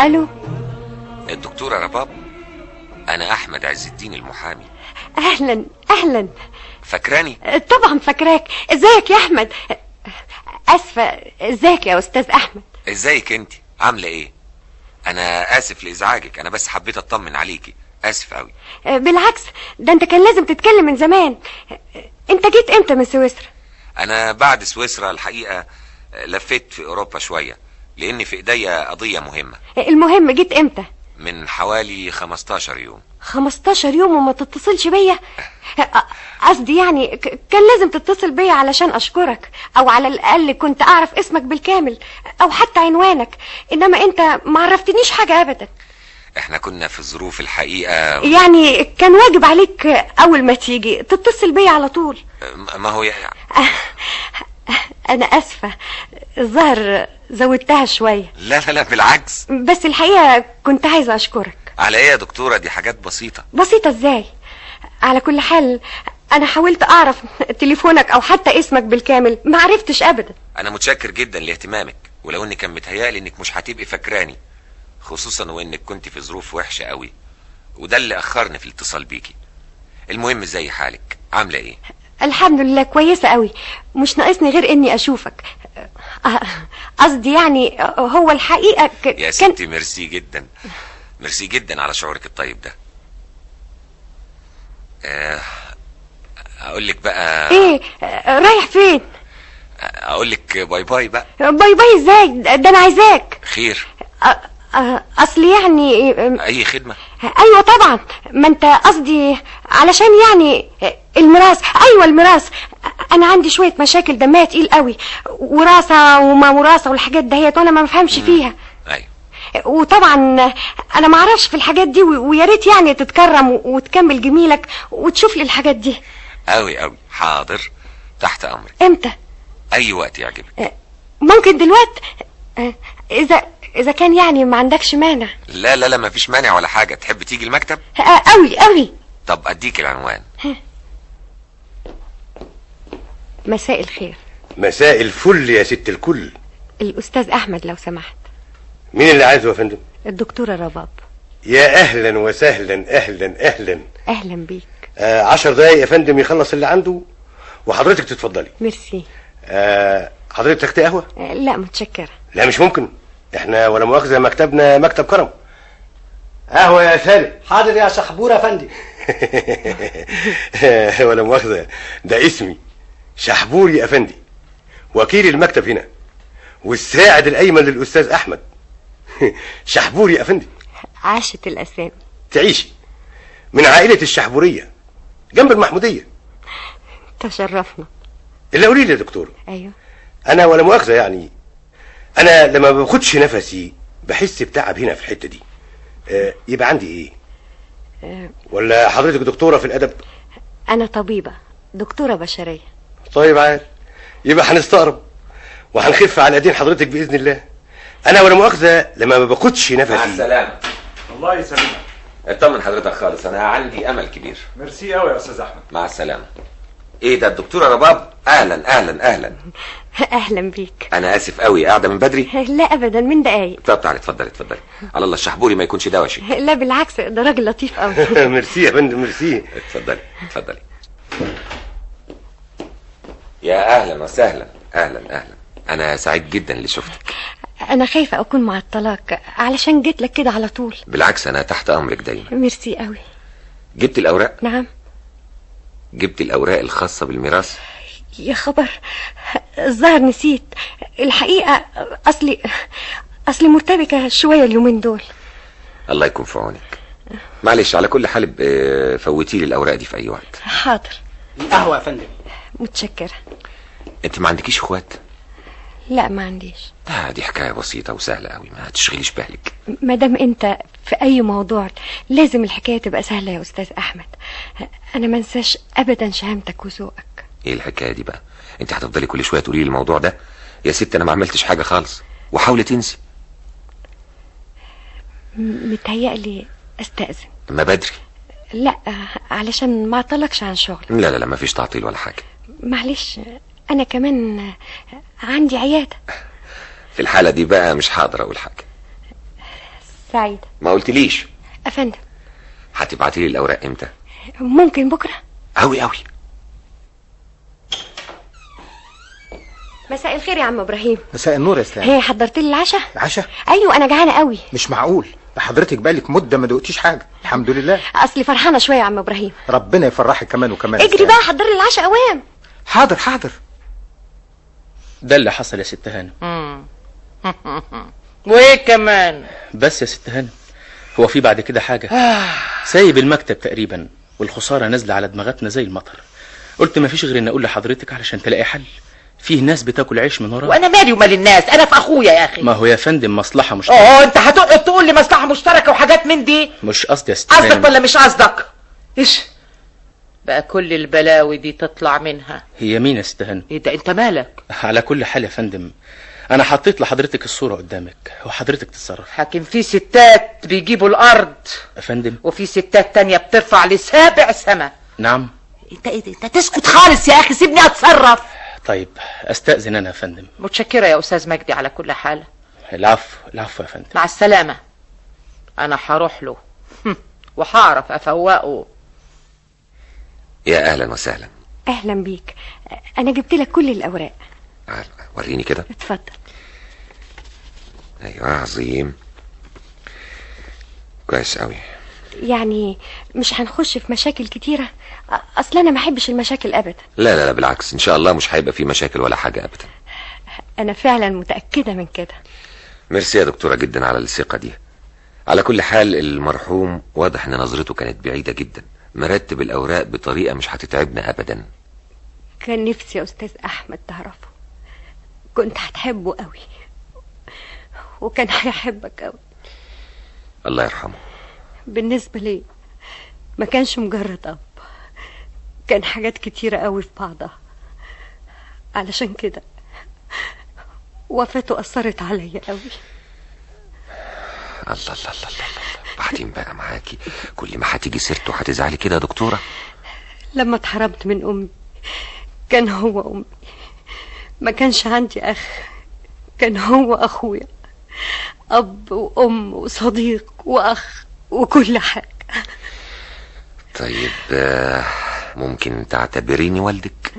الو الدكتورة رباب أنا أحمد عز الدين المحامي اهلا اهلا فاكراني طبعا فاكراك ازيك يا احمد اسفه ازيك يا استاذ احمد ازيك انت عاملة ايه أنا آسف لإزعاجك أنا بس حبيت أطمن عليكي آسف أوي بالعكس ده انت كان لازم تتكلم من زمان انت جيت امتى من سويسرا أنا بعد سويسرا الحقيقة لفيت في أوروبا شوية لأن في إيديا قضية مهمة المهم جيت امتى من حوالي 15 يوم 15 يوم وما تتصلش بيا قصدي يعني ك- كان لازم تتصل بيا علشان اشكرك او على الاقل كنت اعرف اسمك بالكامل او حتى عنوانك انما انت ما عرفتنيش حاجه ابدا احنا كنا في ظروف الحقيقة يعني كان واجب عليك اول ما تيجي تتصل بيا على طول ما هو يعني انا اسفه الظاهر زودتها شويه لا لا لا بالعكس بس الحقيقه كنت عايزه اشكرك على ايه يا دكتورة دي حاجات بسيطة بسيطه ازاي على كل حال انا حاولت اعرف تليفونك او حتى اسمك بالكامل ما عرفتش ابدا انا متشكر جدا لاهتمامك ولو اني كان متهيألي انك مش هتبقي فاكراني خصوصا وانك كنت في ظروف وحشة قوي وده اللي اخرني في الاتصال بيكي المهم زي حالك عاملة ايه الحمد لله كويسه قوي مش ناقصني غير اني اشوفك آه، قصدي يعني هو الحقيقه ك- يا كان ستي ميرسي جدا ميرسي جدا على شعورك الطيب ده آه، اقول لك بقى ايه آه، رايح فين اقول لك باي باي بقى باي باي ازاي ده ده انا عايزاك خير آه، آه، اصل يعني آه، اي خدمة ايوه طبعا ما انت قصدي علشان يعني الميراث ايوه الميراث انا عندي شويه مشاكل دمها تقيل قوي وراثه وما وراثه والحاجات دهيت وانا ما بفهمش فيها ايوه وطبعا انا ما اعرفش في الحاجات دي و- ويا ريت يعني تتكرم و- وتكمل جميلك وتشوف لي الحاجات دي قوي قوي حاضر تحت امرك امتى اي وقت يعجبك ممكن دلوقتي اذا اذا كان يعني ما عندكش مانع لا لا لا مفيش مانع ولا حاجة تحب تيجي المكتب قوي قوي طب اديك العنوان مساء الخير مساء الفل يا ست الكل الاستاذ احمد لو سمحت مين اللي عايزه يا فندم الدكتوره رباب يا اهلا وسهلا اهلا اهلا اهلا بيك آه عشر دقايق يا فندم يخلص اللي عنده وحضرتك تتفضلي ميرسي آه حضرتك تاخدي قهوه آه، لا متشكرة لا مش ممكن احنا ولا مؤاخذه مكتبنا مكتب كرم قهوه يا سالم حاضر يا شحبور يا فندم ولا مؤاخذه ده اسمي شحبوري افندي وكيل المكتب هنا والساعد الايمن للاستاذ احمد شحبوري افندي عاشت الأسامي تعيشي من عائله الشحبوريه جنب المحموديه تشرفنا اللي قولي لي يا دكتور أيوه انا ولا مؤاخذه يعني انا لما ما باخدش نفسي بحس بتعب هنا في الحته دي آه يبقى عندي ايه آه، ولا حضرتك دكتوره في الادب أنا طبيبة دكتورة بشرية طيب عال يبقى هنستقرب وهنخف على ايدين حضرتك باذن الله انا ولا مؤاخذه لما ما باخدش نفسي مع السلامة الله يسلمك اطمن حضرتك خالص انا عندي امل كبير ميرسي قوي يا استاذ احمد مع السلامة ايه ده الدكتورة رباب اهلا اهلا اهلا أهلا بيك انا اسف قوي قاعدة من بدري لا أبدا من دقايق طب تعالي اتفضلي اتفضلي على الله الشحبوري ما يكونش دوشي لا بالعكس ده راجل لطيف قوي ميرسي يا فندم ميرسي اتفضلي اتفضلي يا اهلا وسهلا اهلا اهلا انا سعيد جدا اللي شفتك أنا خايفة أكون معطلاك علشان جيت لك كده على طول بالعكس انا تحت امرك دايما ميرسي قوي جبت الاوراق نعم جبت الاوراق الخاصة بالميراث يا خبر الظاهر نسيت الحقيقة أصلي أصلي مرتبكة شوية اليومين دول الله يكون في عونك معلش على كل حال ب- فوتي لي الاوراق دي في اي وقت حاضر القهوة يا فندم متشكرة انت ما عندكيش اخوات لا ما عنديش ده دي حكايه بسيطه وسهله قوي ما تشغليش بالك ما دام انت في اي موضوع لازم الحكايه تبقى سهله يا استاذ احمد انا ما انساش ابدا شهامتك وذوقك ايه الحكايه دي بقى انت هتفضلي كل شويه تقولي لي الموضوع ده يا ست انا ما عملتش حاجه خالص وحاولي تنسي م- متهيألي استأذن ما بدري لا علشان ما اعطلكش عن شغل لا لا لا ما فيش تعطيل ولا حاجه معلش انا كمان عندي عياده في الحاله دي بقى مش هقدر اقول حاجه سعيدة ما قلتليش افندم هتبعتي لي الاوراق امتى ممكن بكرة قوي قوي مساء الخير يا عم ابراهيم مساء النور يا استاذ هي حضرت لي العشاء عشاء ايوه انا جعانه قوي مش معقول ده حضرتك بقالك مده ما دقتيش حاجه الحمد لله اصلي فرحانه شويه يا عم ابراهيم ربنا يفرحك كمان وكمان يا اجري أستاذ. بقى حضر لي العشاء اوام حاضر حاضر ده اللي حصل يا ست هانم وايه كمان بس يا ست هانم هو في بعد كده حاجة سايب المكتب تقريبا والخسارة نازلة على دماغاتنا زي المطر قلت ما فيش غير ان اقول لحضرتك علشان تلاقي حل فيه ناس بتاكل عيش من ورا وانا مالي ومال الناس انا في اخويا يا اخي ما هو يا فندم مصلحة مشتركة اه انت هتقعد تقول لي مصلحه مشتركه وحاجات من دي مش قصدي يا ست قصدك هانم ولا مش قصدك ايش بقى كل البلاوي دي تطلع منها هي مين يا ست هانم ايه ده انت مالك على كل حال يا فندم انا حطيت لحضرتك الصورة قدامك وحضرتك تتصرف حاكم في ستات بيجيبوا الارض يا فندم وفي ستات تانية بترفع لسابع سما نعم انت ايه ده انت تسكت خالص يا اخي سيبني اتصرف طيب استأذن انا يا فندم متشكرة يا استاذ مجدي على كل حال العفو العفو يا فندم مع السلامة انا هروح له وهعرف افوقه يا اهلا وسهلا اهلا بيك انا جبت لك كل الاوراق تعال، وريني كده اتفضل ايوه عظيم كويس قوي يعني مش هنخش في مشاكل كتيره أ- اصل انا ما احبش المشاكل ابدا لا لا لا بالعكس ان شاء الله مش هيبقى في مشاكل ولا حاجه ابدا انا فعلا متاكده من كده ميرسي يا دكتوره جدا على الثقه دي على كل حال المرحوم واضح ان نظرته كانت بعيده جدا مرتب الاوراق بطريقه مش هتتعبنا ابدا كان نفسي يا استاذ احمد تعرفه كنت هتحبه قوي وكان هيحبك قوي الله يرحمه بالنسبه لي ما كانش مجرد اب كان حاجات كتيره قوي في بعضها علشان كده وفاته اثرت عليا قوي الله الله الله الله, الله. بعدين بقى معاكي كل ما هتيجي سيرته هتزعلي كده يا دكتوره لما اتحرمت من امي كان هو امي ما كانش عندي اخ كان هو اخويا اب وام وصديق واخ وكل حاجه طيب آه، ممكن تعتبريني والدك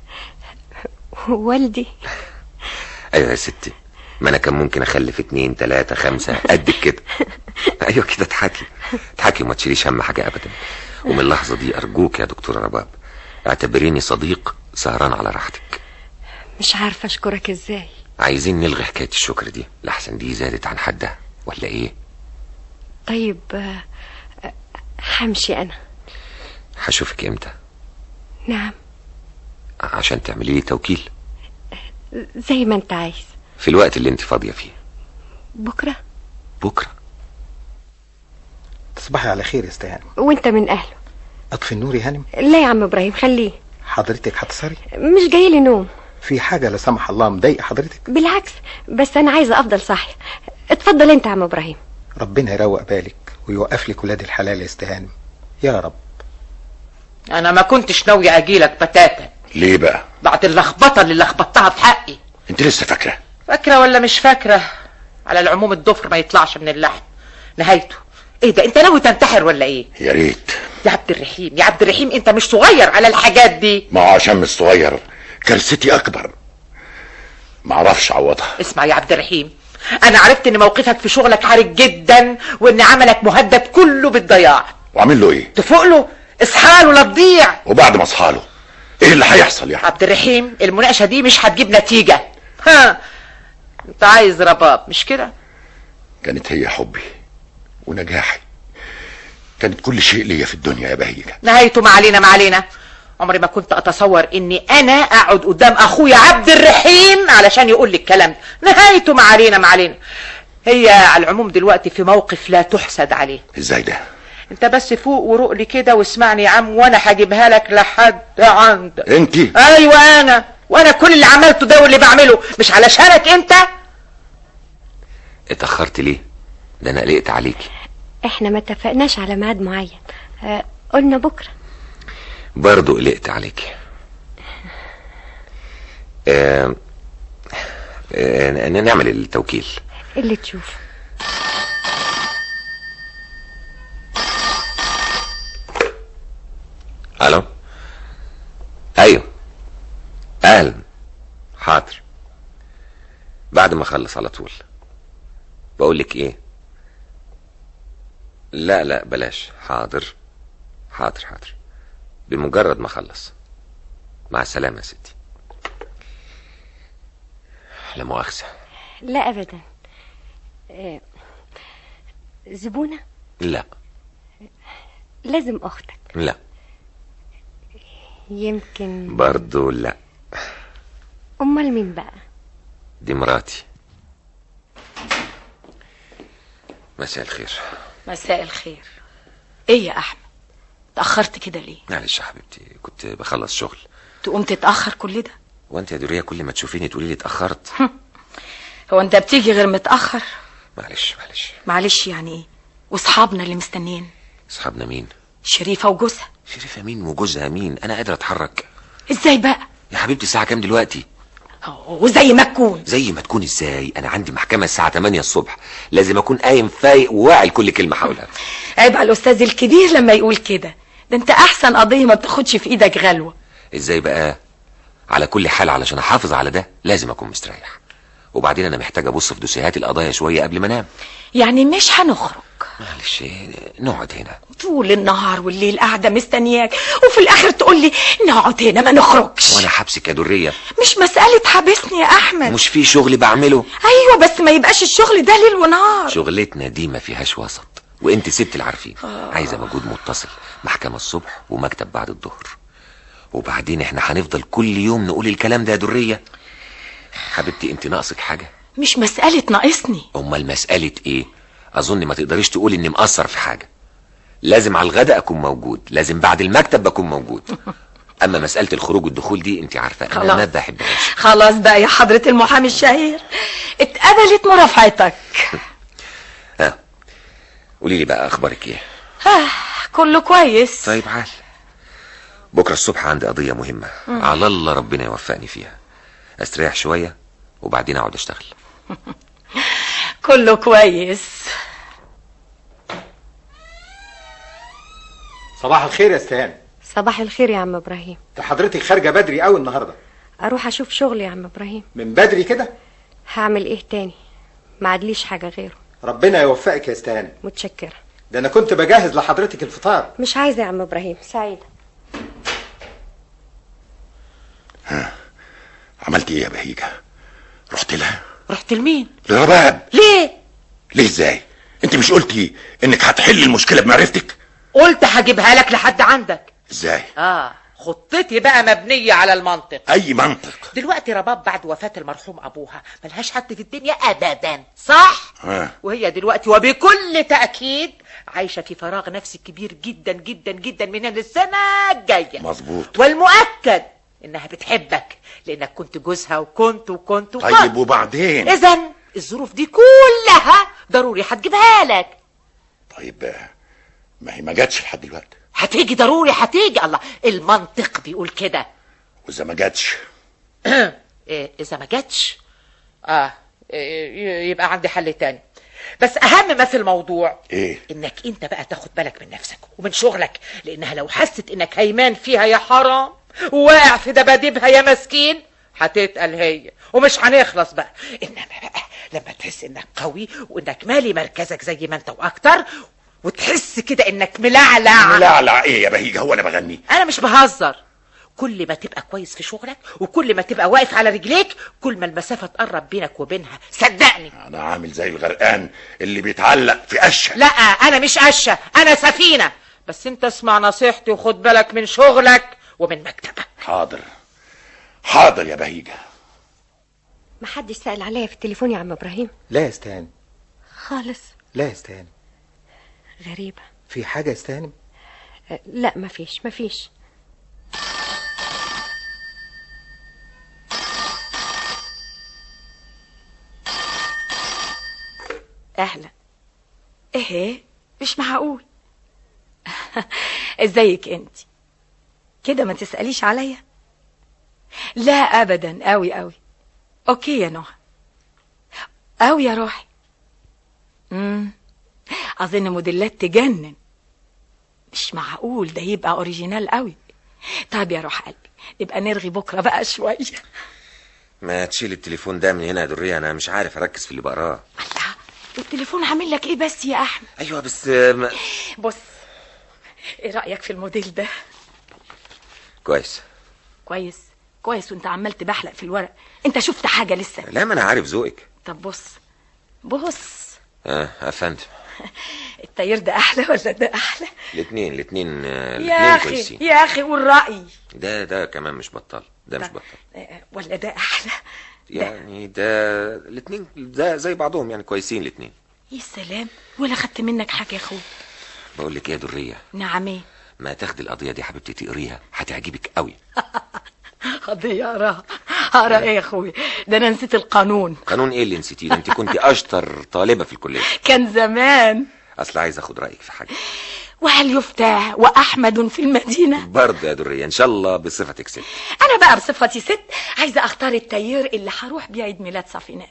والدي ايوه يا ستي ما انا كان ممكن اخلف اتنين تلاتة خمسة قدك كده ايوه كده اضحكي اضحكي وما تشيليش هم حاجة ابدا ومن اللحظة دي ارجوك يا دكتورة رباب اعتبريني صديق سهران على راحتك مش عارفه اشكرك ازاي عايزين نلغي حكاية الشكر دي لحسن دي زادت عن حدها ولا ايه طيب آه، آه، همشي انا هشوفك امتى نعم عشان تعملي لي توكيل زي ما انت عايز في الوقت اللي انت فاضية فيه بكره بكرة تصبحي على خير يا استاذ هانم وانت من اهله اطفي النور يا هانم لا يا عم ابراهيم خليه حضرتك هتسهري مش جاي لي نوم في حاجه لا سمح الله مضايقه حضرتك بالعكس بس انا عايزه افضل صاحيه اتفضل انت يا عم ابراهيم ربنا يروق بالك ويوقف لك ولاد الحلال يا استاذ هانم يا رب انا ما كنتش ناوي اجيلك بتاتا ليه بقى بعد اللخبطه اللي لخبطتها في حقي انت لسه فاكره فاكره ولا مش فاكره على العموم الضفر ما يطلعش من اللحم نهايته ايه ده انت ناوي تنتحر ولا ايه يا ريت يا عبد الرحيم يا عبد الرحيم انت مش صغير على الحاجات دي ما هو عشان مش صغير كارثتي اكبر ما اعرفش اعوضها اسمع يا عبد الرحيم انا عرفت ان موقفك في شغلك حرج جدا وان عملك مهدد كله بالضياع واعمل له ايه تفوق له اصحى له لا تضيع وبعد ما اصحى له ايه اللي هيحصل يعني عبد الرحيم المناقشه دي مش هتجيب نتيجه ها انت عايز رباب مش كده كانت هي حبي ونجاحي كانت كل شيء ليا في الدنيا يا بهيجة نهايته ما علينا ما علينا عمري ما كنت اتصور اني انا اقعد قدام اخويا عبد الرحيم علشان يقول لي الكلام ده نهايته ما علينا ما علينا هي على العموم دلوقتي في موقف لا تحسد عليه ازاي ده انت بس فوق وروق لي كده واسمعني يا عم وانا هجيبها لك لحد عندك انت ايوه انا وانا كل اللي عملته ده واللي بعمله مش علشانك انت اتأخرت ليه ده انا قلقت عليكي احنا ما اتفقناش على ميعاد معين آه، قلنا بكره برضو قلقت عليكي آه آه نعمل التوكيل اللي تشوف بعد ما اخلص على طول بقول لك ايه لا لا بلاش حاضر حاضر حاضر بمجرد ما اخلص مع السلامه يا ستي لا مؤاخذه لا ابدا آه، زبونه لا لازم اختك لا يمكن برضو لا امال مين بقى دي مراتي مساء الخير مساء الخير ايه يا احمد تاخرت كده ليه معلش يا حبيبتي كنت بخلص شغل تقوم تتاخر كل ده وانت يا دوريه كل ما تشوفيني تقولي لي اتاخرت هو انت بتيجي غير متاخر معلش معلش معلش يعني ايه واصحابنا اللي مستنيين اصحابنا مين شريفه وجوزها شريفه مين وجوزها مين انا قادر اتحرك ازاي بقى يا حبيبتي الساعه كام دلوقتي وزي ما تكون زي ما تكون ازاي انا عندي محكمه الساعه 8 الصبح لازم اكون قايم فايق وواعي لكل كلمه هقولها عيب على الاستاذ الكبير لما يقول كده ده انت احسن قضيه ما بتاخدش في ايدك غلوه ازاي بقى على كل حال علشان احافظ على ده لازم اكون مستريح وبعدين انا محتاج ابص في دوسيهات القضايا شويه قبل ما انام يعني مش هنخرج معلش نقعد هنا طول النهار والليل قاعده مستنياك وفي الاخر تقول لي نقعد هنا ما نخرجش وانا حبسك يا دريه مش مساله حابسني يا احمد مش في شغل بعمله ايوه بس ما يبقاش الشغل ده ليل ونهار شغلتنا دي ما فيهاش وسط وانت ست العارفين عايزه مجهود متصل محكمه الصبح ومكتب بعد الظهر وبعدين احنا هنفضل كل يوم نقول الكلام ده يا دريه حبيبتي انت ناقصك حاجه مش مساله ناقصني امال مساله ايه اظن ما تقدريش تقولي اني مقصر في حاجه لازم على الغداء اكون موجود لازم بعد المكتب بكون موجود اما مساله الخروج والدخول دي انت عارفه انا خلاص. ما بحبهاش خلاص بقى يا حضره المحامي الشهير اتقبلت مرافعتك ها قولي لي بقى اخبارك ايه آه كله كويس طيب عال بكره الصبح عندي قضيه مهمه مم. على الله ربنا يوفقني فيها استريح شويه وبعدين اقعد اشتغل كله كويس صباح الخير يا استهان صباح الخير يا عم ابراهيم ده حضرتك خارجه بدري قوي النهارده اروح اشوف شغل يا عم ابراهيم من بدري كده هعمل ايه تاني ما عدليش حاجه غيره ربنا يوفقك يا استهان متشكره ده انا كنت بجهز لحضرتك الفطار مش عايزه يا عم ابراهيم سعيده عملت ايه يا بهيجة رحت لها رحت لمين لرباب ليه ليه ازاي انت مش قلتي انك هتحل المشكلة بمعرفتك قلت هجيبها لك لحد عندك ازاي اه خطتي بقى مبنية على المنطق اي منطق دلوقتي رباب بعد وفاة المرحوم أبوها ملهاش حد في الدنيا أبدا صح؟ ها وهي دلوقتي وبكل تأكيد عايشة في فراغ نفسي كبير جدا جدا جدا من هنا للسنة الجاية مظبوط والمؤكد إنها بتحبك لأنك كنت جوزها وكنت وكنت وكنت طيب وبعدين إذا الظروف دي كلها ضروري هتجيبها لك طيب آه، ما هي ما جاتش لحد دلوقتي هتيجي ضروري هتيجي الله المنطق بيقول كده واذا ما جاتش إيه، اذا ما جاتش اه إيه، يبقى عندي حل تاني بس اهم ما في الموضوع ايه انك انت بقى تاخد بالك من نفسك ومن شغلك لانها لو حست انك هيمان فيها يا حرام وواقع في دباديبها يا مسكين هتتقل هي ومش هنخلص بقى انما بقى لما تحس انك قوي وانك مالي مركزك زي ما انت واكتر وتحس كده انك ملعلع ملعلع ايه يا بهيجة هو انا بغني انا مش بهزر كل ما تبقى كويس في شغلك وكل ما تبقى واقف على رجليك كل ما المسافة تقرب بينك وبينها صدقني انا عامل زي الغرقان اللي بيتعلق في قشة لا انا مش قشة انا سفينة بس انت اسمع نصيحتي وخد بالك من شغلك ومن مكتبك حاضر حاضر يا بهيجة ما حدش سأل عليا في التليفون يا عم ابراهيم لا يا استهان خالص لا يا استهان غريبه في حاجه يا استهان أه، لا مفيش مفيش اهلا ايه مش معقول ازيك انت كده ما تسأليش عليا لا ابدا قوي قوي اوكي يا نهى قوي يا روحي امم اظن موديلات تجنن مش معقول ده يبقى اوريجينال قوي طب يا روح قلبي نبقى نرغي بكره بقى شويه ما تشيل التليفون ده من هنا يا درية انا مش عارف اركز في اللي بقراه التليفون عامل لك ايه بس يا احمد ايوه بس آه، ما... بص ايه رايك في الموديل ده كويس كويس كويس وانت عمال تبحلق في الورق انت شفت حاجه لسه لا ما انا عارف ذوقك طب بص بص اه يا فندم التاير ده احلى ولا ده احلى الاثنين الاثنين يا الاثنين اخي كويسين يا اخي قول رايي ده ده كمان مش بطال ده مش طب. بطال آه، ولا ده احلى يعني ده الاثنين ده زي بعضهم يعني كويسين الاثنين يا سلام ولا خدت منك حاجه يا اخوي بقول لك ايه يا درية نعم ايه ما تاخدي القضية دي حبيبتي تقريها هتعجبك قوي قضية اقراها اقرا ايه يا اخوي ده انا نسيت القانون قانون ايه اللي نسيتيه ده انت كنت اشطر طالبة في الكلية كان زمان اصل عايز اخد رايك في حاجة وهل يفتى واحمد في المدينه برضه يا درية ان شاء الله بصفتك ست انا بقى بصفتي ست عايزه اختار التاير اللي هروح بيه عيد ميلاد صافيناز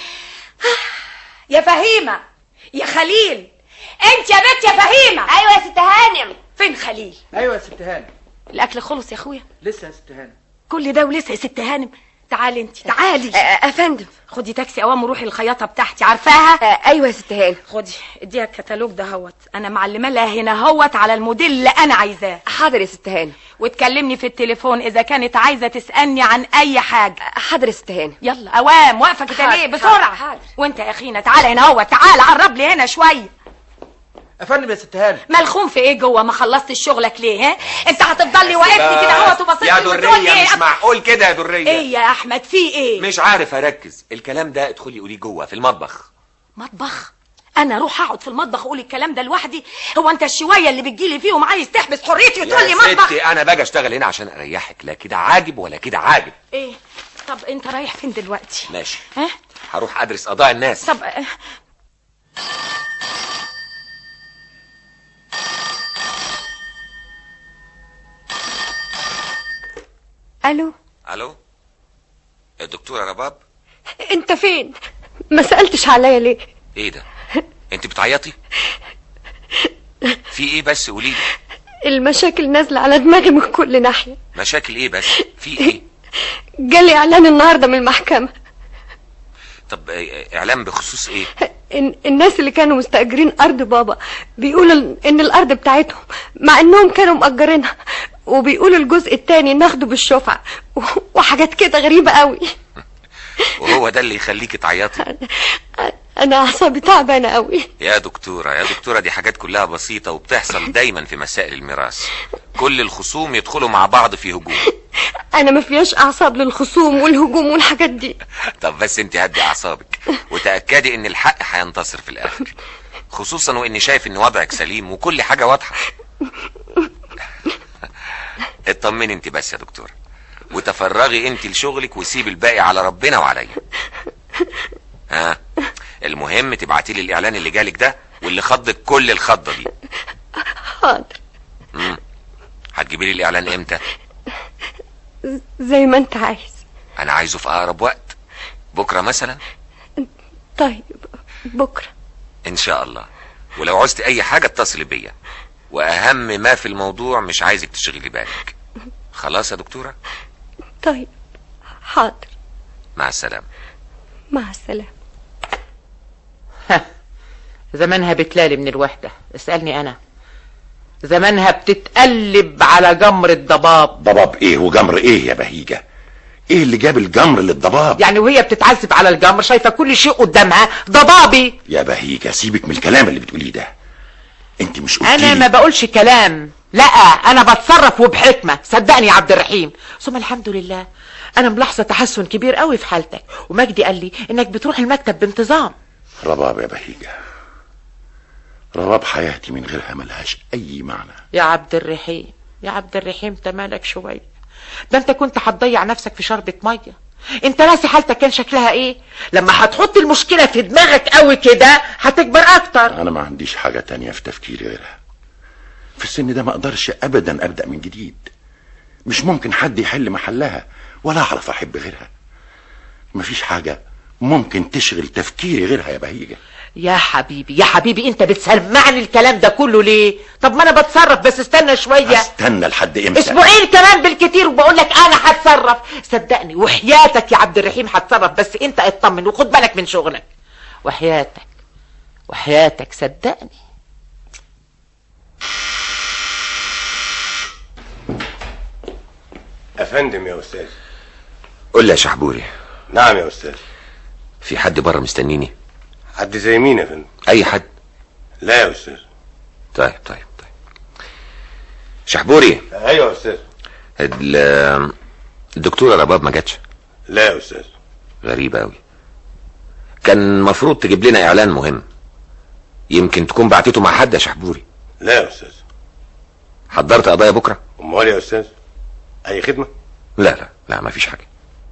يا فهيمه يا خليل انت يا بنت يا فهيمه ايوه يا ست هانم فين خليل ايوه يا ست هانم الاكل خلص يا اخويا لسه يا ست هانم كل ده ولسه يا ست هانم تعالي انت تعالي افندم خدي تاكسي اوام وروحي الخياطه بتاعتي عارفاها ايوه يا ست هانم خدي اديها الكتالوج ده هوت انا معلمه لها هنا هوت على الموديل اللي انا عايزاه حاضر يا ست هانم وتكلمني في التليفون اذا كانت عايزه تسالني عن اي حاجه حاضر يا ست هانم يلا اوام واقفه كده حاضر، ليه بسرعه حاضر. وانت يا اخينا تعالى هنا هو تعالى قرب لي هنا شويه يا فندم يا ست هانم ملخوم في ايه جوه ما خلصتش شغلك ليه ها انت هتفضل لي واقف لي كده اهوت وبصيت يا لي وتقول درية لي مش معقول كده يا درية ايه يا احمد في ايه مش عارف اركز الكلام ده ادخلي قوليه جوه في المطبخ مطبخ انا اروح اقعد في المطبخ اقول الكلام ده لوحدي هو انت الشويه اللي بتجيلي فيهم عايز تحبس حريتي وتقول لي يا مطبخ ستي انا باجي اشتغل هنا عشان اريحك لا كده عاجب ولا كده عاجب ايه طب انت رايح فين دلوقتي ماشي ها هروح ادرس قضايا الناس طب آه، الو الو الدكتوره رباب انت فين ما سالتش عليا ليه ايه ده انت بتعيطي في ايه بس قولي لي المشاكل نازله على دماغي من كل ناحيه مشاكل ايه بس في ايه جالي اعلان النهارده من المحكمه طب آه، اعلام بخصوص ايه إن الناس اللي كانوا مستأجرين أرض بابا بيقولوا إن الأرض بتاعتهم مع إنهم كانوا مأجرينها وبيقولوا الجزء التاني ناخده بالشفعة و- وحاجات كده غريبة قوي وهو ده اللي يخليكي تعيطي أنا أعصابي تعبانة قوي يا دكتورة يا دكتورة دي حاجات كلها بسيطة وبتحصل دايما في مسائل الميراث كل الخصوم يدخلوا مع بعض في هجوم أنا ما فيهاش أعصاب للخصوم والهجوم والحاجات دي طب بس انت هدي اعصابك وتأكدي ان الحق هينتصر في الاخر خصوصا واني شايف ان وضعك سليم وكل حاجة واضحة اطمني انت بس يا دكتورة وتفرغي انت لشغلك وسيبي الباقي على ربنا وعليا ها المهم تبعتي لي الاعلان اللي جالك ده واللي خضك كل الخضة دي حاضر مم. هتجيبي لي الاعلان امتى زي ما أنت عايز انا عايزه في اقرب وقت بكرة مثلا طيب بكرة ان شاء الله ولو عوزت اي حاجة اتصلي بيا واهم ما في الموضوع مش عايزك تشغلي بالك خلاص يا دكتورة طيب حاضر مع السلامة مع السلامة زمانها بتلالي من الوحدة اسألني أنا زمانها بتتقلب على جمر الضباب ضباب ايه وجمر ايه يا بهيجة ايه اللي جاب الجمر للضباب يعني وهي بتتعذب على الجمر شايفة كل شيء قدامها ضبابي يا بهيجة سيبك من الكلام اللي بتقوليه ده انت مش قلتي أنا ما بقولش كلام لا أنا بتصرف وبحكمة صدقني يا عبد الرحيم ثم الحمد لله أنا ملاحظة تحسن كبير قوي في حالتك ومجدي قال لي إنك بتروح المكتب بانتظام رباب يا بهيجة رباب حياتي من غيرها ملهاش اي معنى يا عبد الرحيم يا عبد الرحيم تمالك شوية ده انت كنت هتضيع نفسك في شربة مية انت ناسي حالتك كان شكلها ايه لما هتحط المشكلة في دماغك قوي كده هتكبر اكتر انا ما عنديش حاجة تانية في تفكيري غيرها في السن ده ما اقدرش ابدا ابدأ من جديد مش ممكن حد يحل محلها ولا اعرف احب غيرها مفيش حاجة ممكن تشغل تفكيري غيرها يا بهيجة يا حبيبي يا حبيبي انت بتسمعني الكلام ده كله ليه طب ما انا بتصرف بس استنى شويه استنى لحد امتى اسبوعين كمان بالكتير وبقول لك انا هتصرف صدقني وحياتك يا عبد الرحيم هتصرف بس انت اطمن وخد بالك من شغلك وحياتك وحياتك صدقني افندم يا استاذ قول لي يا شحبوري نعم يا استاذ في حد بره مستنيني حد زي مين يا فندم اي حد لا يا استاذ طيب طيب طيب شحبوري ايوه يا استاذ ال- الدكتوره رباب ما جاتش لا يا استاذ غريبة أوي كان مفروض تجيب لنا إعلان مهم يمكن تكون بعتته مع حد يا شحبوري لا يا استاذ حضرت قضايا بكرة امال يا استاذ اي خدمه لا لا لا ما فيش حاجة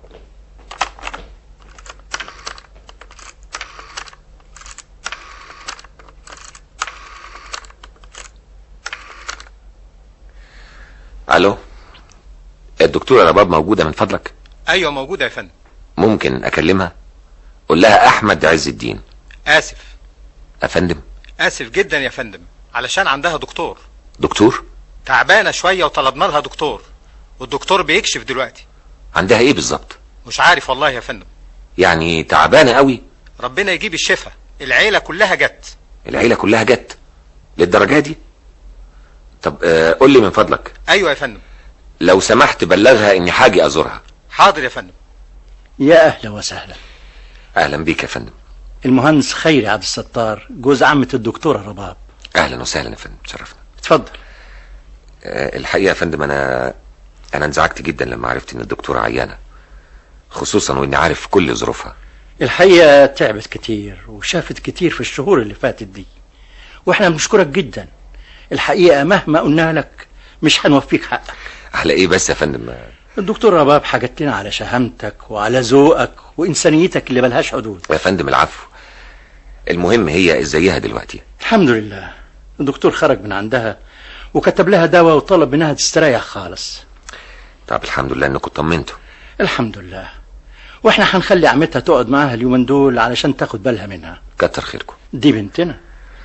الو الدكتورة رباب موجودة من فضلك ايوه موجودة يا فندم ممكن اكلمها قول لها احمد عز الدين اسف افندم اسف جدا يا فندم علشان عندها دكتور دكتور تعبانة شوية وطلبنا لها دكتور والدكتور بيكشف دلوقتي عندها ايه بالظبط مش عارف والله يا فندم يعني تعبانة قوي ربنا يجيب الشفاء العيلة كلها جت العيلة كلها جت للدرجة دي طب آه قول لي من فضلك ايوه يا فندم لو سمحت بلغها اني حاجي ازورها حاضر يا فندم يا أهلا وسهلا اهلا بيك يا فندم المهندس خيري عبد الستار جوز عمة الدكتورة رباب اهلا وسهلا يا فندم شرفنا اتفضل آه الحقيقة يا فندم انا انا انزعجت جدا لما عرفت ان الدكتورة عيانة خصوصا واني عارف كل ظروفها الحقيقة تعبت كتير وشافت كتير في الشهور اللي فاتت دي واحنا بنشكرك جدا الحقيقة مهما قلنا لك مش هنوفيك حقك على ايه بس يا فندم آه، الدكتور رباب حاجت لنا على شهامتك وعلى ذوقك وإنسانيتك اللي ملهاش حدود يا فندم العفو المهم هي ازيها دلوقتي الحمد لله الدكتور خرج من عندها وكتب لها دواء وطلب منها تستريح خالص طب الحمد لله انكم طمنتوا الحمد لله واحنا هنخلي عمتها تقعد معاها اليومين دول علشان تاخد بالها منها كتر خيركم دي بنتنا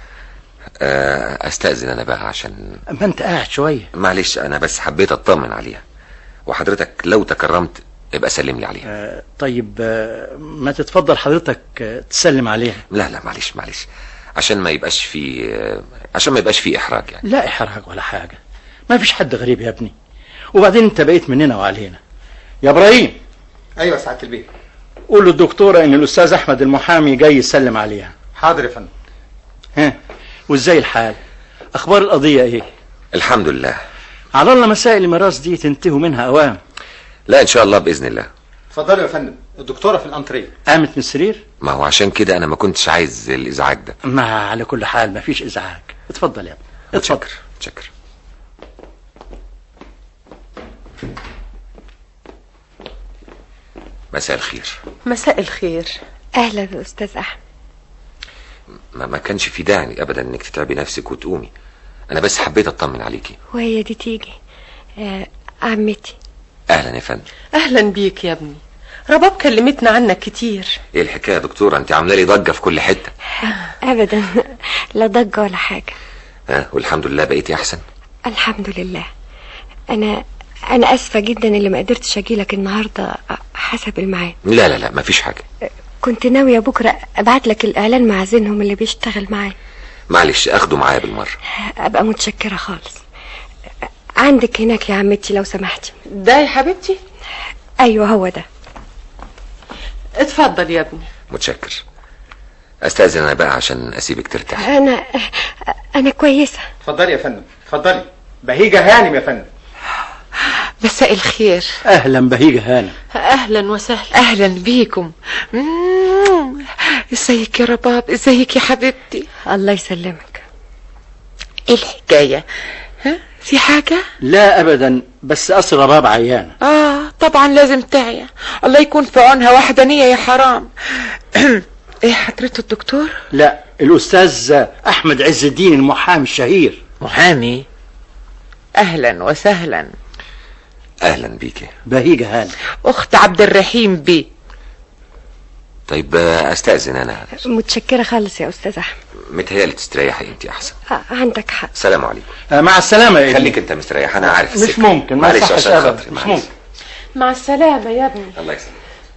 آه استاذن انا بقى عشان ما انت قاعد شوية معلش انا بس حبيت اطمن عليها وحضرتك لو تكرمت ابقى سلم لي عليها آه، طيب آه، ما تتفضل حضرتك آه، تسلم عليها لا لا معلش معلش عشان ما يبقاش في آه، عشان ما يبقاش في احراج يعني لا إحراج ولا حاجة ما فيش حد غريب يا ابني وبعدين انت بقيت مننا وعلينا يا ابراهيم ايوه سعادة البيت قول للدكتورة ان الاستاذ احمد المحامي جاي يسلم عليها حاضر يا فندم ها وازاي الحال اخبار القضية ايه الحمد لله على الله مسائل الميراث دي تنتهوا منها اوام لا ان شاء الله باذن الله اتفضلوا يا فندم الدكتورة في الانتريه قامت من السرير ما هو عشان كده انا ما كنتش عايز الازعاج ده ما على كل حال ما فيش ازعاج اتفضل يا ابني اتفضل متشكر متشكر مساء الخير مساء الخير اهلا استاذ احمد ما, ما كانش في داعي ابدا انك تتعبي نفسك وتقومي انا بس حبيت اطمن عليكي وهي دي تيجي آه عمتي اهلا يا فندم اهلا بيك يا ابني رباب كلمتنا عنك كتير ايه الحكايه يا دكتوره انت عامله لي ضجه في كل حته ابدا لا ضجه ولا حاجه ها والحمد لله بقيتي احسن الحمد لله انا انا اسفه جدا اللي ما قدرتش اجيلك النهارده حسب الميعاد لا لا لا ما فيش حاجه كنت ناويه بكره ابعت لك الاعلان مع زينهم اللي بيشتغل معايا معلش اخده معايا بالمره ابقى متشكره خالص عندك هناك يا عمتي لو سمحتي ده يا حبيبتي ايوه هو ده اتفضل يا ابني متشكر استاذن انا بقى عشان اسيبك ترتاح انا انا كويسه اتفضلي يا فندم اتفضلي بهيجة هانم يا فندم مساء الخير اهلا بهيجة هانم اهلا وسهلا اهلا بيكم مم. ازيك يا رباب ازيك يا حبيبتي الله يسلمك ايه الحكايه ها في حاجه لا ابدا بس اصل رباب عيانة اه طبعا لازم تعيا الله يكون في عونها وحدانيه يا حرام ايه حضرته الدكتور لا الاستاذ احمد عز الدين المحامي الشهير محامي اهلا وسهلا اهلا بيكي بهيجة هانم اخت عبد الرحيم بيه طيب آه، استاذن انا متشكرة خالص يا أستاذ أحمد متهيألي تستريحي انت احسن آه، عندك حق سلام عليكم آه، مع السلامة يا ابني خليك انت مستريح انا عارف مش السكة. ممكن ما معلش يصحش عشان أبدا خاطري مش معلش. ممكن مع السلامة يا ابني الله يسلمك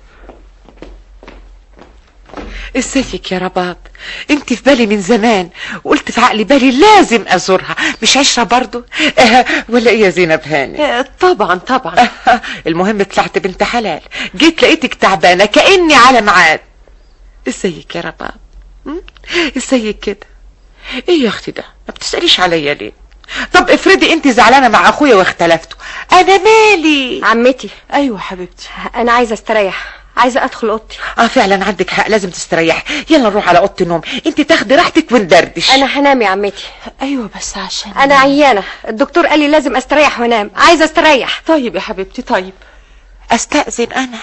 ازيك يا رباب انت في بالي من زمان وقلت في عقلي بالي لازم ازورها مش عشرة برضو اه ولا ايه يا زينب هاني آه، طبعا طبعا اه المهم طلعت بنت حلال جيت لقيتك تعبانة كأني على ميعاد ازيك يا رباب م? ازيك كده ايه يا اختي ده ما بتسأليش عليا ليه طب افرضي انت زعلانة مع اخويا واختلفتوا انا مالي عمتي ايوه حبيبتي أنا عايزة استريح عايزة أدخل أوضتي اه فعلا عندك حق لازم تستريح يلا نروح على اوضه النوم انت تاخدي راحتك وندردش أنا هنام يا عمتي ايوه بس عشان أنا عيانة الدكتور قال لي لازم أستريح وأنام عايزة أستريح طيب يا حبيبتي طيب استأذن انا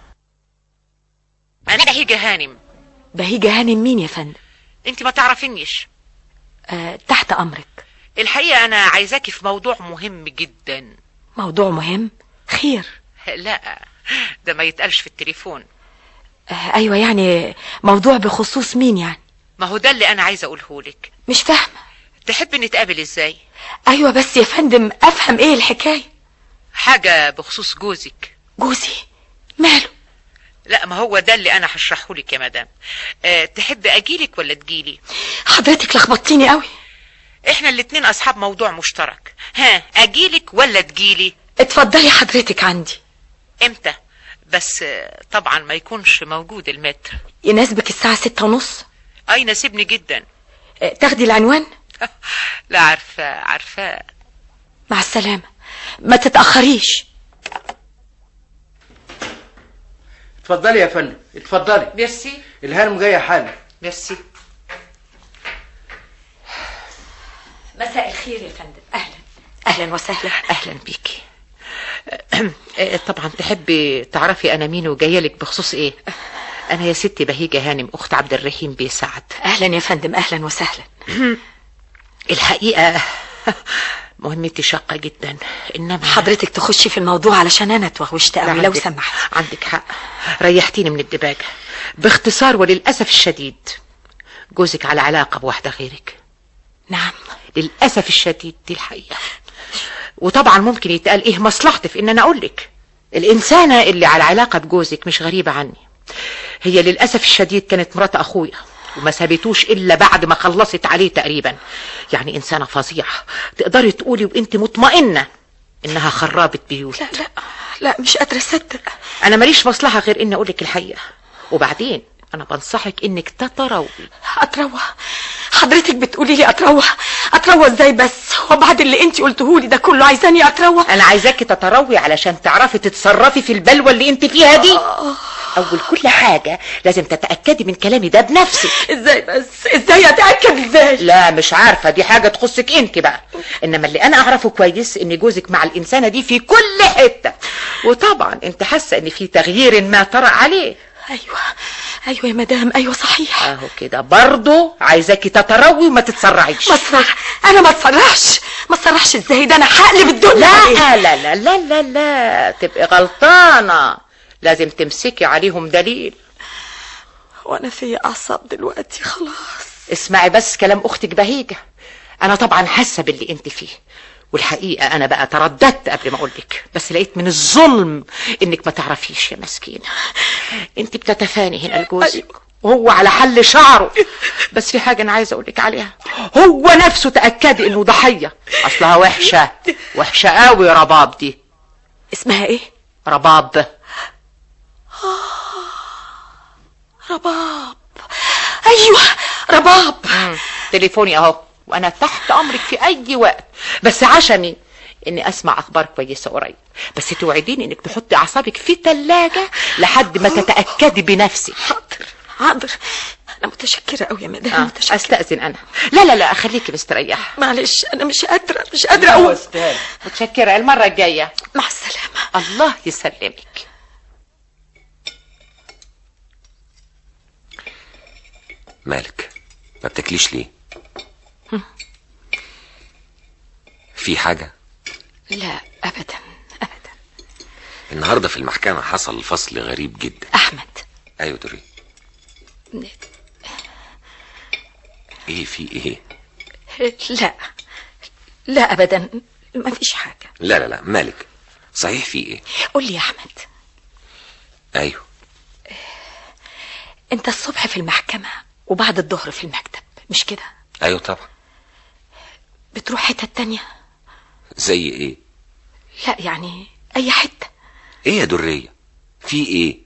انا بهيجة هانم بهيجة هانم مين يا فندم انت ما تعرفينيش آه تحت أمرك الحقيقة انا عايزاكي في موضوع مهم جدا موضوع مهم خير لا ده ما يتقالش في التليفون آه أيوة يعني موضوع بخصوص مين يعني ما هو ده اللي انا عايزه اقوله لك مش فاهمة تحب نتقابل ازاي أيوة بس يا فندم أفهم إيه الحكاية حاجة بخصوص جوزك جوزي ماله لا ما هو ده اللي انا هشرحه لك يا مدام أه تحب اجيلك ولا تجيلي حضرتك لخبطتيني قوي احنا الاتنين اصحاب موضوع مشترك ها اجيلك ولا تجيلي اتفضلي حضرتك عندي امتى بس آه، طبعا ما يكونش موجود المتر يناسبك الساعة ستة ونص اي ناسبني جدا آه، تاخدي العنوان لا عارفه عارفه مع السلامة ما تتأخريش اتفضلي يا فندم اتفضلي ميرسي الهانم جاية حالا ميرسي مساء الخير يا فندم أهلا أهلا وسهلا اهلا بيكي آه، طبعا تحبي تعرفي انا مين وجايه لك بخصوص ايه انا يا ستي بهيجه هانم اخت عبد الرحيم بيه سعد أهلا يا فندم أهلا وسهلا الحقيقه مهمتي شاقه جدا انما حضرتك تخشي في الموضوع علشان أنا اتوغوشت قوي لو عندك- سمحت عندك حق ريحتيني من الدباجة باختصار وللأسف الشديد جوزك على علاقة بواحدة غيرك نعم للأسف الشديد دي الحقيقة وطبعا ممكن يتقال ايه مصلحتي في ان انا اقول لك الانسانة اللي على علاقة بجوزك مش غريبة عني هي للأسف الشديد كانت مرات اخويا وما سابتوش الا بعد ما خلصت عليه تقريبا يعني انسانة فظيعة تقدري تقولي وانت مطمئنة انها خرابت بيوت لا لا لا مش قادرة أصدق انا ماليش مصلحة غير اني اقولك الحقيقة وبعدين انا بنصحك انك تتروي أتروح حضرتك بتقولي لي أتروح أتروح إزاي بس وبعد اللي أنت قلتهولي ده كله عايزاني أتروح انا عايزاكي تتروي علشان تعرفي تتصرفي في البلوى اللي انت فيها دي اول كل حاجة لازم تتأكدي من كلامي ده بنفسك إزاي بس إزاي أتأكد إزاي لا مش عارفة دي حاجة تخصك انت بقى انما اللي انا اعرفه كويس ان جوزك مع الانسانة دي في كل حتة وطبعا انت حاسة ان في تغيير ما طرأ عليه أيوة أيوة يا مدام أيوة صحيح اهو كده برضه عايزاكي تتروي وما تتسرعيش ما تصرح أنا ما تصرحش ما تصرحش إزاي ده أنا هقلب الدنيا عليه. لا لا لا لا لا لا تبقي غلطانة لازم تمسكي عليهم دليل وأنا في أعصاب دلوقتي خلاص اسمعي بس كلام اختك بهيجة انا طبعا حاسة باللي انت فيه والحقيقة انا بقى ترددت قبل ما اقولك بس لقيت من الظلم انك ما تعرفيش يا مسكينة انت بتتفاني هنا لجوزك وهو على حل شعره بس في حاجة انا عايزة اقولك عليها هو نفسه تأكدي انه ضحية اصلها وحشة وحشة قوي رباب دي اسمها إيه رباب رباب أيوة رباب تليفوني اهو وانا تحت امرك في اي وقت بس عشمي اني اسمع اخبار كويسه قريب بس توعديني انك تحطي اعصابك في تلاجة لحد ما تتاكدي بنفسك حاضر حاضر أنا متشكرة أوي يا مدام آه. متشكرة استاذن انا لا لا لا خليكي مستريحه معلش أنا مش قادرة مش قادرة أقول متشكره المره الجايه مع السلامة الله يسلمك مالك ما بتاكليش ليه في حاجة لا أبدا النهاردة في المحكمة حصل فصل غريب جدا أحمد ايوه دري ايه في ايه لا لا ابدا ما فيش حاجه لا لا لا مالك صحيح في ايه قول لي يا احمد ايوه انت الصبح في المحكمه وبعد الظهر في المكتب مش كده ايوه طبعا بتروح حته تانية زي ايه لا يعني اي حته ايه يا درية في ايه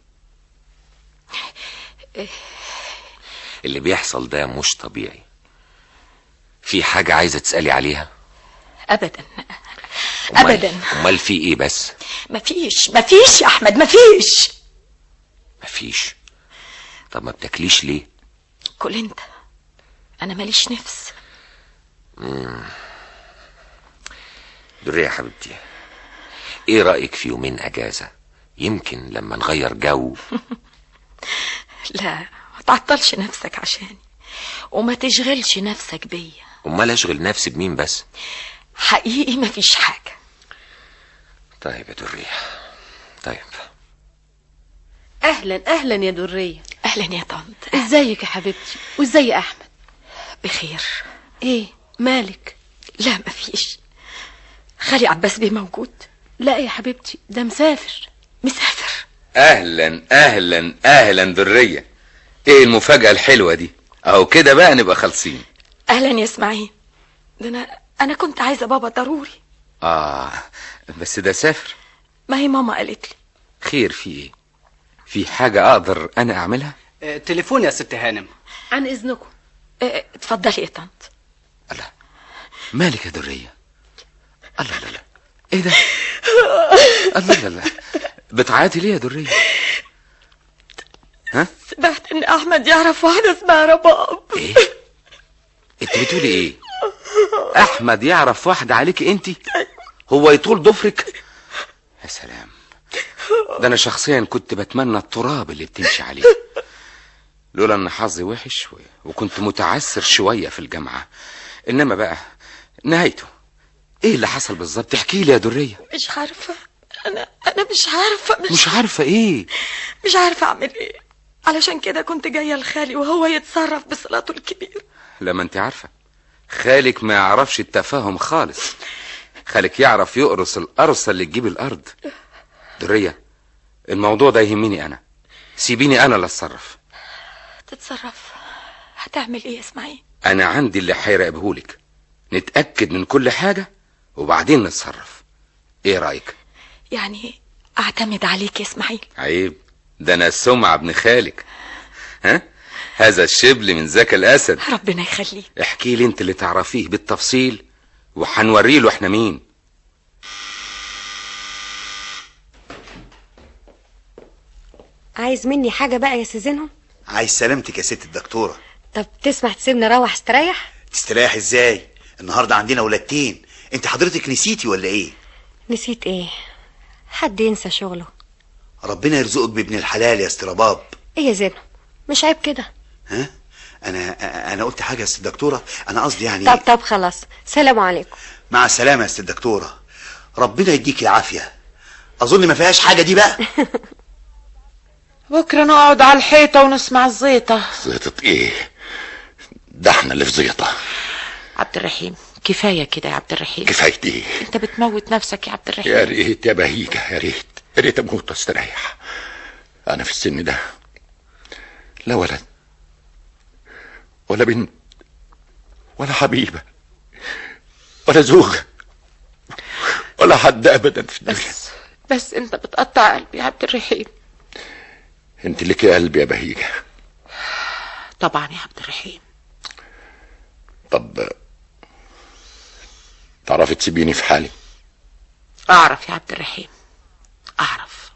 اللي بيحصل ده مش طبيعي في حاجة عايزة تسألي عليها ابدا أمال- ابدا امال في ايه بس مفيش مفيش يا احمد مفيش مفيش طب ما بتاكليش ليه كل انت انا ماليش نفس مم. درية يا حبيبتي ايه رأيك في يومين اجازة يمكن لما نغير جو لا ما تعطلش نفسك عشاني وما تشغلش نفسك بيا امال اشغل نفسي بمين بس حقيقي مفيش حاجه طيب يا درية طيب اهلا اهلا يا درية اهلا يا طنط ازيك يا حبيبتي وازاي احمد بخير ايه مالك لا مفيش خالي عباس بيه موجود لا يا حبيبتي ده مسافر مسافر اهلا اهلا اهلا درية ايه المفاجأة الحلوة دي اهو كده بقى نبقى خالصين اهلا يا اسماعيل ده انا انا كنت عايزه بابا ضروري اه بس ده سافر ما هي ماما قالت لي خير في ايه في حاجة اقدر انا اعملها آه، تليفون يا ست هانم عن اذنكم اه، اتفضلي يا طنط مالك يا درية الله لا لا ايه ده الله لا لا بتعيطي ليه يا درية ها سمعت ان احمد يعرف واحده اسمها رباب ايه انت بتقولي ايه احمد يعرف واحدة عليك انت هو يطول ضفرك يا سلام ده انا شخصيا كنت بتمنى التراب اللي بتمشي عليه لولا ان حظي وحش و- وكنت متعسر شوية في الجامعة انما بقى نهايته ايه اللي حصل بالظبط احكي لي يا درية مش عارفه انا انا مش عارفه مش, مش عارفة ايه مش عارفه اعمل ايه علشان كده كنت جايه لخالي وهو يتصرف بصلاته الكبير لما انت عارفة خالك ما يعرفش التفاهم خالص خالك يعرف يقرص القرصة اللي تجيب الارض درية الموضوع ده يهمني انا سيبيني انا اللي اتصرف تتصرف هتعمل ايه يا اسماعيل انا عندي اللي هيراقبهولك نتأكد من كل حاجة وبعدين نتصرف ايه رأيك يعني اعتمد عليك يا اسماعيل عيب ده انا السمعة ابن خالك ها هذا الشبل من ذاك الاسد ربنا يخليك احكي لي انت اللي تعرفيه بالتفصيل وهنوري له احنا مين عايز مني حاجة بقى يا سيزينهم عايز سلامتك يا ست الدكتورة طب تسمح تسيبني اروح استريح تستريح ازاي النهاردة عندنا ولادتين انت حضرتك نسيتي ولا ايه نسيت ايه حد ينسى شغله ربنا يرزقك بابن الحلال يا ست رباب ايه يا زينب مش عيب كده ها انا انا قلت حاجة يا ست الدكتورة انا قصدي يعني طب طب خلاص سلام عليكم مع السلامة يا ست الدكتورة ربنا يديك العافية اظن ما فيهاش حاجة دي بقى بكرة نقعد على الحيطة ونسمع الزيطة زيطة ايه ده احنا اللي في زيطة عبد الرحيم كفاية كده يا عبد الرحيم كفاية ايه انت بتموت نفسك يا عبد الرحيم يا ريت يا بهيجة يا ريت يا ريت اموت واستريح انا في السن ده لا ولد ولا بنت ولا حبيبة ولا زوجة ولا حد ابدا في الدنيا بس بس انت بتقطع قلبي يا عبد الرحيم انت لك قلبي يا بهيجة طبعا يا عبد الرحيم طب تعرفي تسيبيني في حالي اعرف يا عبد الرحيم اعرف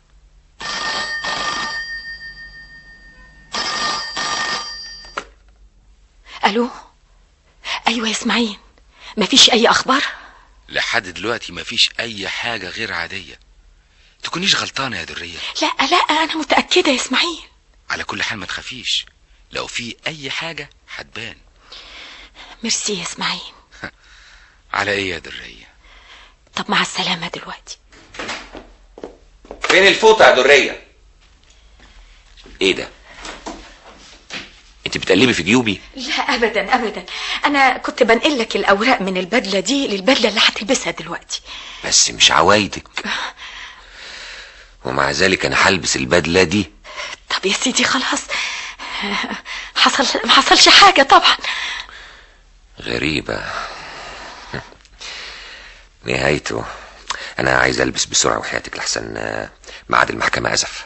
الو ايوه يا اسماعيل مفيش اي اخبار لحد دلوقتي مفيش اي حاجة غير عادية تكونيش غلطانة يا درية لا لا انا متاكده يا اسماعيل على كل حال ما تخافيش لو في اي حاجة هتبان ميرسي يا اسماعيل على ايه يا درية طب مع السلامه دلوقتي فين الفوطة يا درية ايه ده انت بتقلبي في جيوبي لا ابدا ابدا انا كنت بنقل لك الاوراق من البدله دي للبدله اللي هتلبسها دلوقتي بس مش عوايدك ومع ذلك انا هلبس البدله دي طب يا سيدي خلاص حصل ما حصلش حاجه طبعا غريبه نهايته انا عايز البس بسرعه وحياتك لحسن آه، ميعاد المحكمه ازف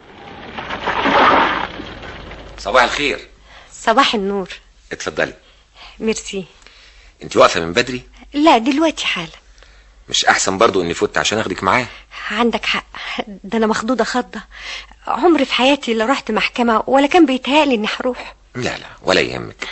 صباح الخير صباح النور اتفضلي ميرسي انت واقفه من بدري لا دلوقتي حالا مش احسن برضو اني فوت عشان اخدك معايا عندك حق ده انا مخضوضه خضه عمري في حياتي لا رحت محكمه ولا كان بيتهيألي اني هروح لا لا ولا يهمك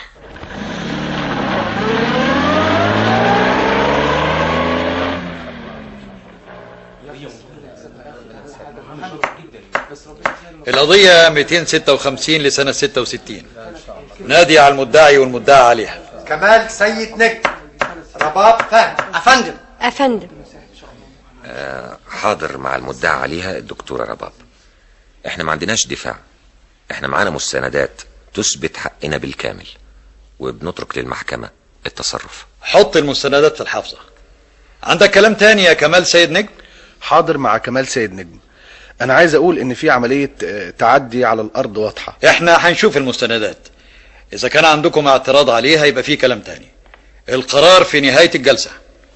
القضية 256 لسنة 66 نادي على المدعي والمدعى عليها كمال سيد نجم رباب فهمي افندم افندم آه حاضر مع المدعى عليها الدكتوره رباب احنا ما عندناش دفاع احنا معانا مستندات تثبت حقنا بالكامل وبنترك للمحكمه التصرف حط المستندات في الحافظة عندك كلام تاني يا كمال سيد نجم حاضر مع كمال سيد نجم انا عايز اقول ان في عملية آه، تعدي على الارض واضحة احنا هنشوف المستندات اذا كان عندكم اعتراض عليها يبقى في كلام تاني القرار في نهاية الجلسة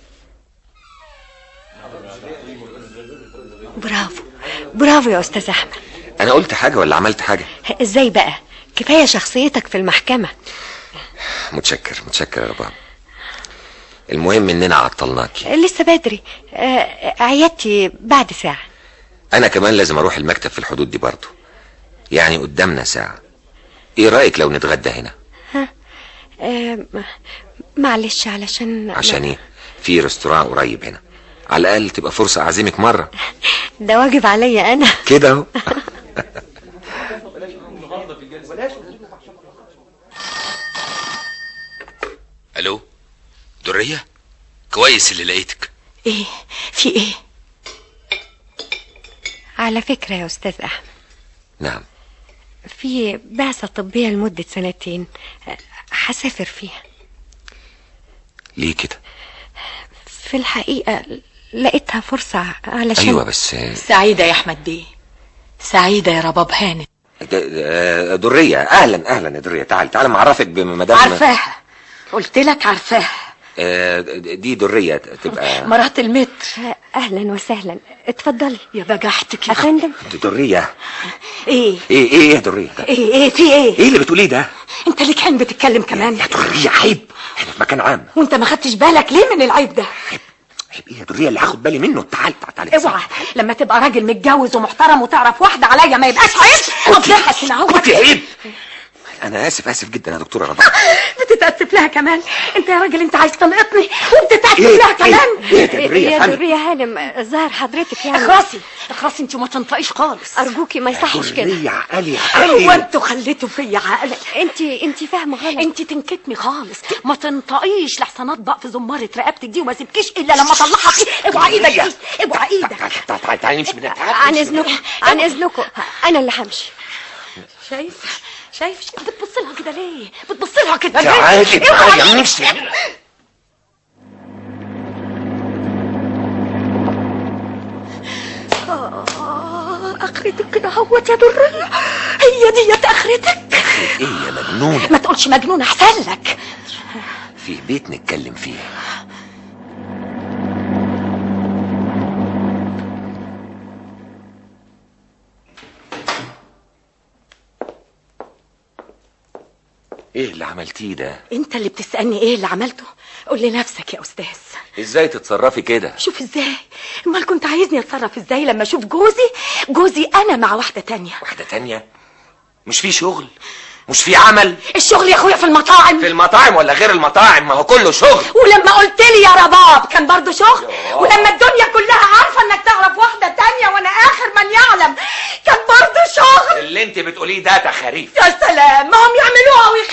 برافو برافو يا استاذ احمد انا قلت حاجه ولا عملت حاجه ازاي بقى كفايه شخصيتك في المحكمه متشكر متشكر يا رباب المهم اننا عطلناكي لسه بدري آه، عيادتي بعد ساعه انا كمان لازم اروح المكتب في الحدود دي برضو يعني قدامنا ساعه ايه رايك لو نتغدى هنا ها آه، معلش علشان عشان ايه في ريستوران قريب هنا على الاقل تبقى فرصه اعزمك مره ده واجب عليا انا كده اهو الو دريه كويس اللي لقيتك ايه في ايه على فكره يا استاذ احمد نعم في بعثه طبيه لمده سنتين آه، هسافر فيها ليه كده في الحقيقه لقيتها فرصه علشان ايوه بس سعيده يا احمد بيه سعيده يا رباب هانم د- آه، دريه اهلا اهلا يا دريه تعال تعال معرفك بمدام عارفاها قلت لك عارفاها آه، دي دريه تبقى مرات المتر اهلا وسهلا اتفضلي يا بجحتك يا افندم دي دريه ايه ايه ايه يا دريه ايه ايه في ايه ايه اللي بتقوليه ده انت ليك حين بتتكلم كمان يا دريه عيب احنا في مكان عام وانت ما خدتش بالك ليه من العيب ده عيب ايه يا دريه اللي هاخد بالي منه تعال تعال تعال اوعى لما تبقى راجل متجوز ومحترم وتعرف واحده عليا ما يبقاش عيب افضحك هنا اهو كنت عيب انا اسف اسف جدا يا دكتوره رباب بتتاسف لها كمان انت يا راجل انت عايز تنقطني وبتتاسف إيه؟ لها إيه؟ كمان إيه يا درية يا فندم؟ درية هانم ظهر حضرتك يعني اخرسي اخرسي انت ما تنطقيش خالص ارجوكي ما يصحش كده دريه عقلي هو انتوا خليتوا فيا عقل انت انت فاهمه غلط انت تنكتمي خالص ما تنطقيش لحسن اطبق في زمارة رقبتك دي وما سيبكيش الا لما اطلعها فيه اوعى ايدك دي اوعى ايدك تعال تعال تعال نمشي من هنا. تعال عن نمشي. اذنكم عن اذنكم انا اللي همشي شايف شايف بتبص لها كده ليه بتبص لها كده ليه تعالي اوعى تعالي نمشي آه، اخرتك كده هوت يا درية هي ديت اخرتك ايه يا مجنونه ما تقولش مجنون احسن لك في بيت نتكلم فيه ايه اللي عملتيه ده انت اللي بتسالني ايه اللي عملته قول لنفسك يا استاذ ازاي تتصرفي كده شوف ازاي امال كنت عايزني اتصرف ازاي لما اشوف جوزي جوزي انا مع واحده تانية واحده تانية مش في شغل مش في عمل الشغل يا اخويا في المطاعم في المطاعم ولا غير المطاعم ما هو كله شغل ولما قلت لي يا رباب كان برضو شغل ولما الدنيا كلها عارفه انك تعرف واحده تانية وانا اخر من يعلم كان برضو شغل اللي انت بتقوليه ده تخاريف يا سلام ما هم يعملوها ويخيلوا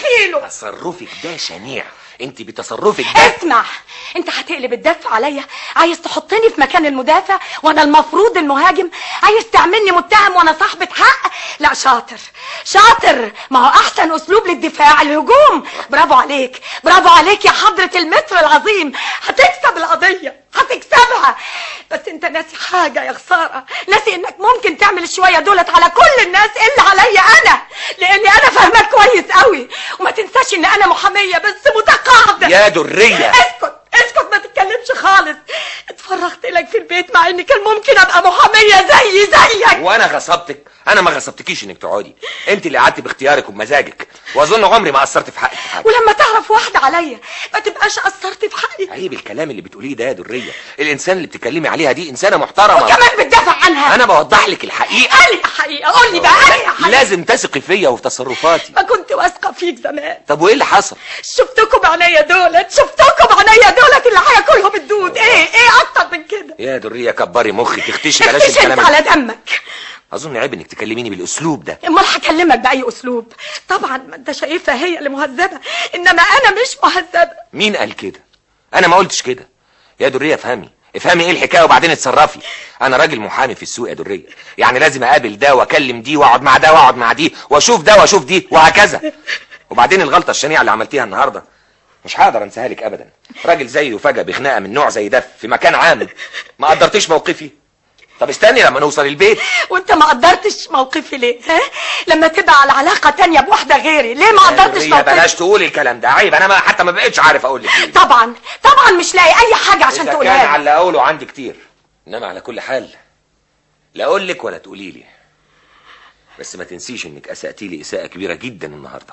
تصرفك ده شنيع انت بتصرفك ده اسمع انت هتقلب الدفع عليا عايز تحطني في مكان المدافع وانا المفروض المهاجم عايز تعملني متهم وانا صاحبة حق لا شاطر شاطر ما هو احسن اسلوب للدفاع الهجوم برافو عليك برافو عليك يا حضرة المتر العظيم هتكسب القضية هتكسبها بس انت ناسي حاجة يا خسارة ناسي انك ممكن تعمل الشوية دولت على كل الناس الا عليا انا لاني انا فاهمك كويس قوي وما تنساش ان انا محامية بس متقاعدة يا درية اسكت اسكت ما تتكلمش خالص اتفرغت لك في البيت مع ان كان ممكن ابقى محامية زي زيك وانا غصبتك انا ما غصبتكيش انك تقعدي انت اللي قعدتي باختيارك وبمزاجك واظن عمري ما قصرت في حقك في حاجه ولما تعرف واحدة عليا ما تبقاش قصرت في حقي عيب الكلام اللي بتقوليه ده يا درية الانسان اللي بتتكلمي عليها دي انسانه محترمه وكمان بتدافع عنها انا بوضح لك الحقيقه قال يا حقيقة قول لي بقى قال يا حقيقة لازم تثقي فيا وفي تصرفاتي ما كنت واثقة فيك زمان طب وايه اللي حصل شفتكم بعينيا دولت شفتكم بعينيا دولت اللي هياكلهم الدود ايه ايه اكتر من كده يا درية كبري مخي تختشي بلاش اختشي الكلام انت على ده. دمك اظن عيب انك تكلميني بالاسلوب ده امال هكلمك باي اسلوب طبعا ما انت شايفها هي اللي مهذبه انما انا مش مهذبه مين قال كده انا ما قلتش كده يا درية افهمي افهمي ايه الحكايه وبعدين اتصرفي انا راجل محامي في السوق يا درية يعني لازم اقابل ده واكلم دي واقعد مع ده واقعد مع دي واشوف ده واشوف دي وهكذا وبعدين الغلطه الشنيعه اللي عملتيها النهارده مش هقدر انساها لك ابدا راجل زيه فجأة بخناقه من نوع زي ده في مكان عام ما قدرتيش موقفي طب استني لما نوصل البيت وانت ما قدرتش موقفي ليه ها لما تبقى على علاقه تانية بواحده غيري ليه ما قدرتش يا موقفي بلاش تقولي الكلام ده عيب انا ما حتى ما بقتش عارف اقول لك ايه طبعا طبعا مش لاقي اي حاجه عشان إذا تقولها كان لي. على اللي اقوله عندي كتير انما على كل حال لا اقول لك ولا تقولي لي بس ما تنسيش انك اسأتي لي اساءة كبيرة جدا النهارده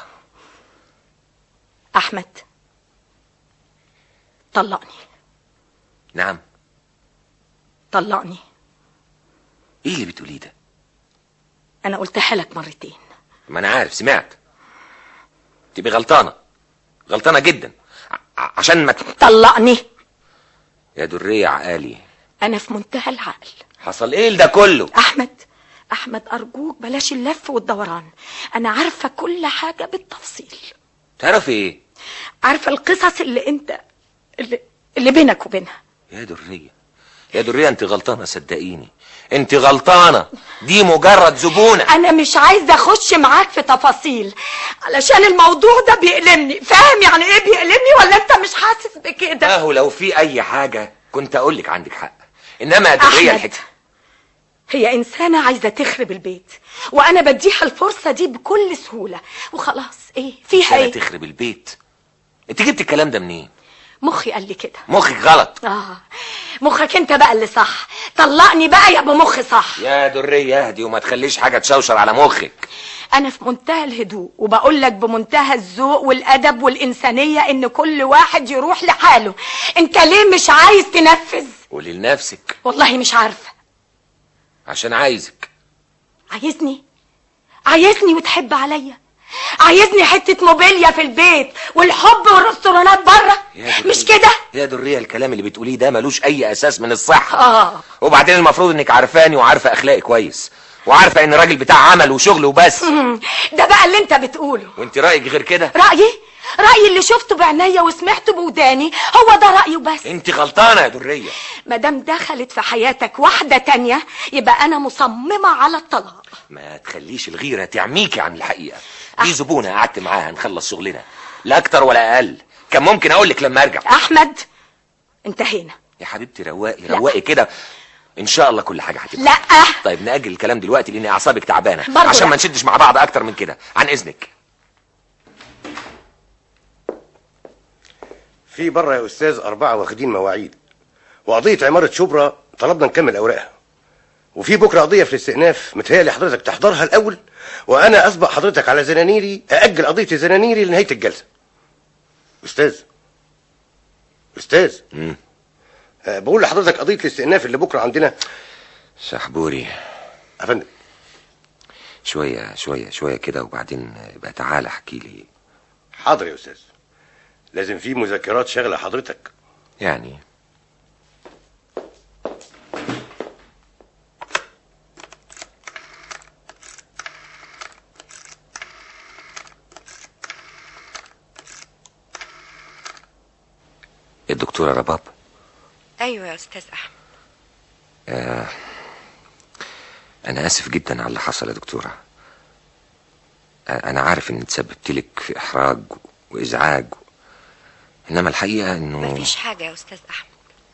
احمد طلقني نعم طلقني ايه اللي بتقوليه ده انا قلتها لك مرتين ما انا عارف سمعت تبقي غلطانة غلطانة جدا ع- عشان ما ت- طلقني يا درية عقالي انا في منتهى العقل حصل ايه ده كله احمد احمد ارجوك بلاش اللف والدوران انا عارفه كل حاجه بالتفصيل تعرفي ايه عارفه القصص اللي انت اللي, اللي بينك وبينها يا درية يا درية انت غلطانة صدقيني انت غلطانة دي مجرد زبونة انا مش عايزه اخش معاك في تفاصيل علشان الموضوع ده بيألمني فاهم يعني ايه بيألمني ولا انت مش حاسس بكده اهو لو في اي حاجة كنت اقول لك عندك حق انما يا درية أحمد. الحكاية هي انسانه عايزه تخرب البيت وانا بديها الفرصه دي بكل سهوله وخلاص ايه فيها سنة ايه تخرب البيت انت جبت الكلام ده منين مخي قال لي كده مخك غلط اه مخك انت بقى اللي صح طلقني بقى يا ابو مخ صح يا درية اهدي وما تخليش حاجة تشوشر على مخك انا في منتهى الهدوء وبقول لك بمنتهى الذوق والادب والانسانيه ان كل واحد يروح لحاله انت ليه مش عايز تنفذ قولي لنفسك والله مش عارفه عشان عايزك عايزني عايزني وتحب عليا عايزني حته موبيليا في البيت والحب والرستورانات بره يا درية. مش كده يا درية الكلام اللي بتقوليه ده ملوش اي اساس من الصحة اه وبعدين المفروض انك عارفاني وعارفة اخلاقي كويس وعارفة ان راجل بتاع عمل وشغل وبس مم. ده بقى اللي انت بتقوله وانت رأيك غير كده رايي رايي اللي شفته بعينيا وسمعته بوداني هو ده رايي وبس انت غلطانة يا درية ما دام دخلت في حياتك واحده تانية يبقى انا مصممه على الطلاق ما تخليش الغيرة تعميكي عن الحقيقة دي زبونة قعدت معاها نخلص شغلنا لا اكتر ولا اقل كان ممكن اقول لك لما ارجع احمد انتهينا يا حبيبتي رواقي رواقي كده ان شاء الله كل حاجة هتبقى لا طيب نأجل الكلام دلوقتي لان اعصابك تعبانة برضو عشان لا. ما نشدش مع بعض اكتر من كده عن اذنك في بره يا استاذ اربعه واخدين مواعيد وقضيه عماره شبرا طلبنا نكمل اوراقها وفي بكره قضيه في الاستئناف متهيألي حضرتك تحضرها الاول وانا اسبق حضرتك على زنانيري ااجل قضيه زنانيري لنهايه الجلسه استاذ استاذ مم. أه بقول لحضرتك قضيه الاستئناف اللي بكره عندنا شحبوري يا فندم شوية شوية شوية كده وبعدين بقى تعالى احكي لي حاضر يا استاذ لازم في مذكرات شغله حضرتك يعني الدكتورة رباب ايوه يا استاذ احمد آه أنا آسف جدا على اللي حصل يا دكتورة آه أنا عارف إن تسببت لك في إحراج وإزعاج إنما الحقيقة إنه مفيش حاجه يا استاذ احمد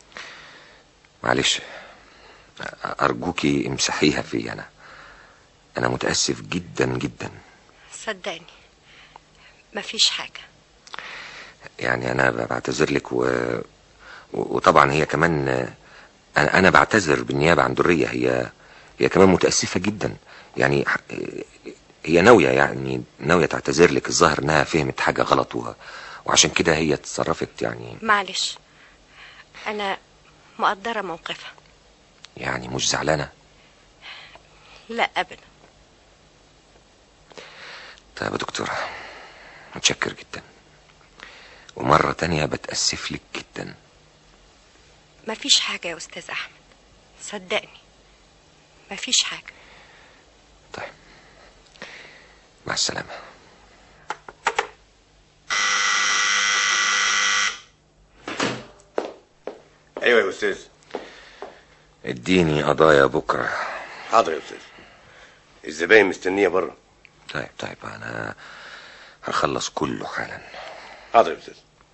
معلش أرجوكي امسحيها في أنا أنا متأسف جدا جدا صدقني مفيش حاجه يعني أنا بعتذر لك و... و- وطبعا هي كمان أنا أنا بعتذر بالنيابة عن درية هي هي كمان متأسفة جدا يعني ح- هي ناوية يعني ناوية تعتذر لك الظاهر إنها فهمت حاجة غلط و... وعشان كده هي اتصرفت يعني معلش انا مقدره موقفها يعني مش زعلانة لا ابدا طيب يا دكتورة متشكر جدا ومرة تانية بتأسف لك جدا مفيش حاجه يا استاذ احمد صدقني مفيش حاجه مع السلامة ايوه يا استاذ اديني قضايا بكرة حاضر يا استاذ الزباين مستنيه بره طيب طيب أنا هخلص كله حالا حاضر يا استاذ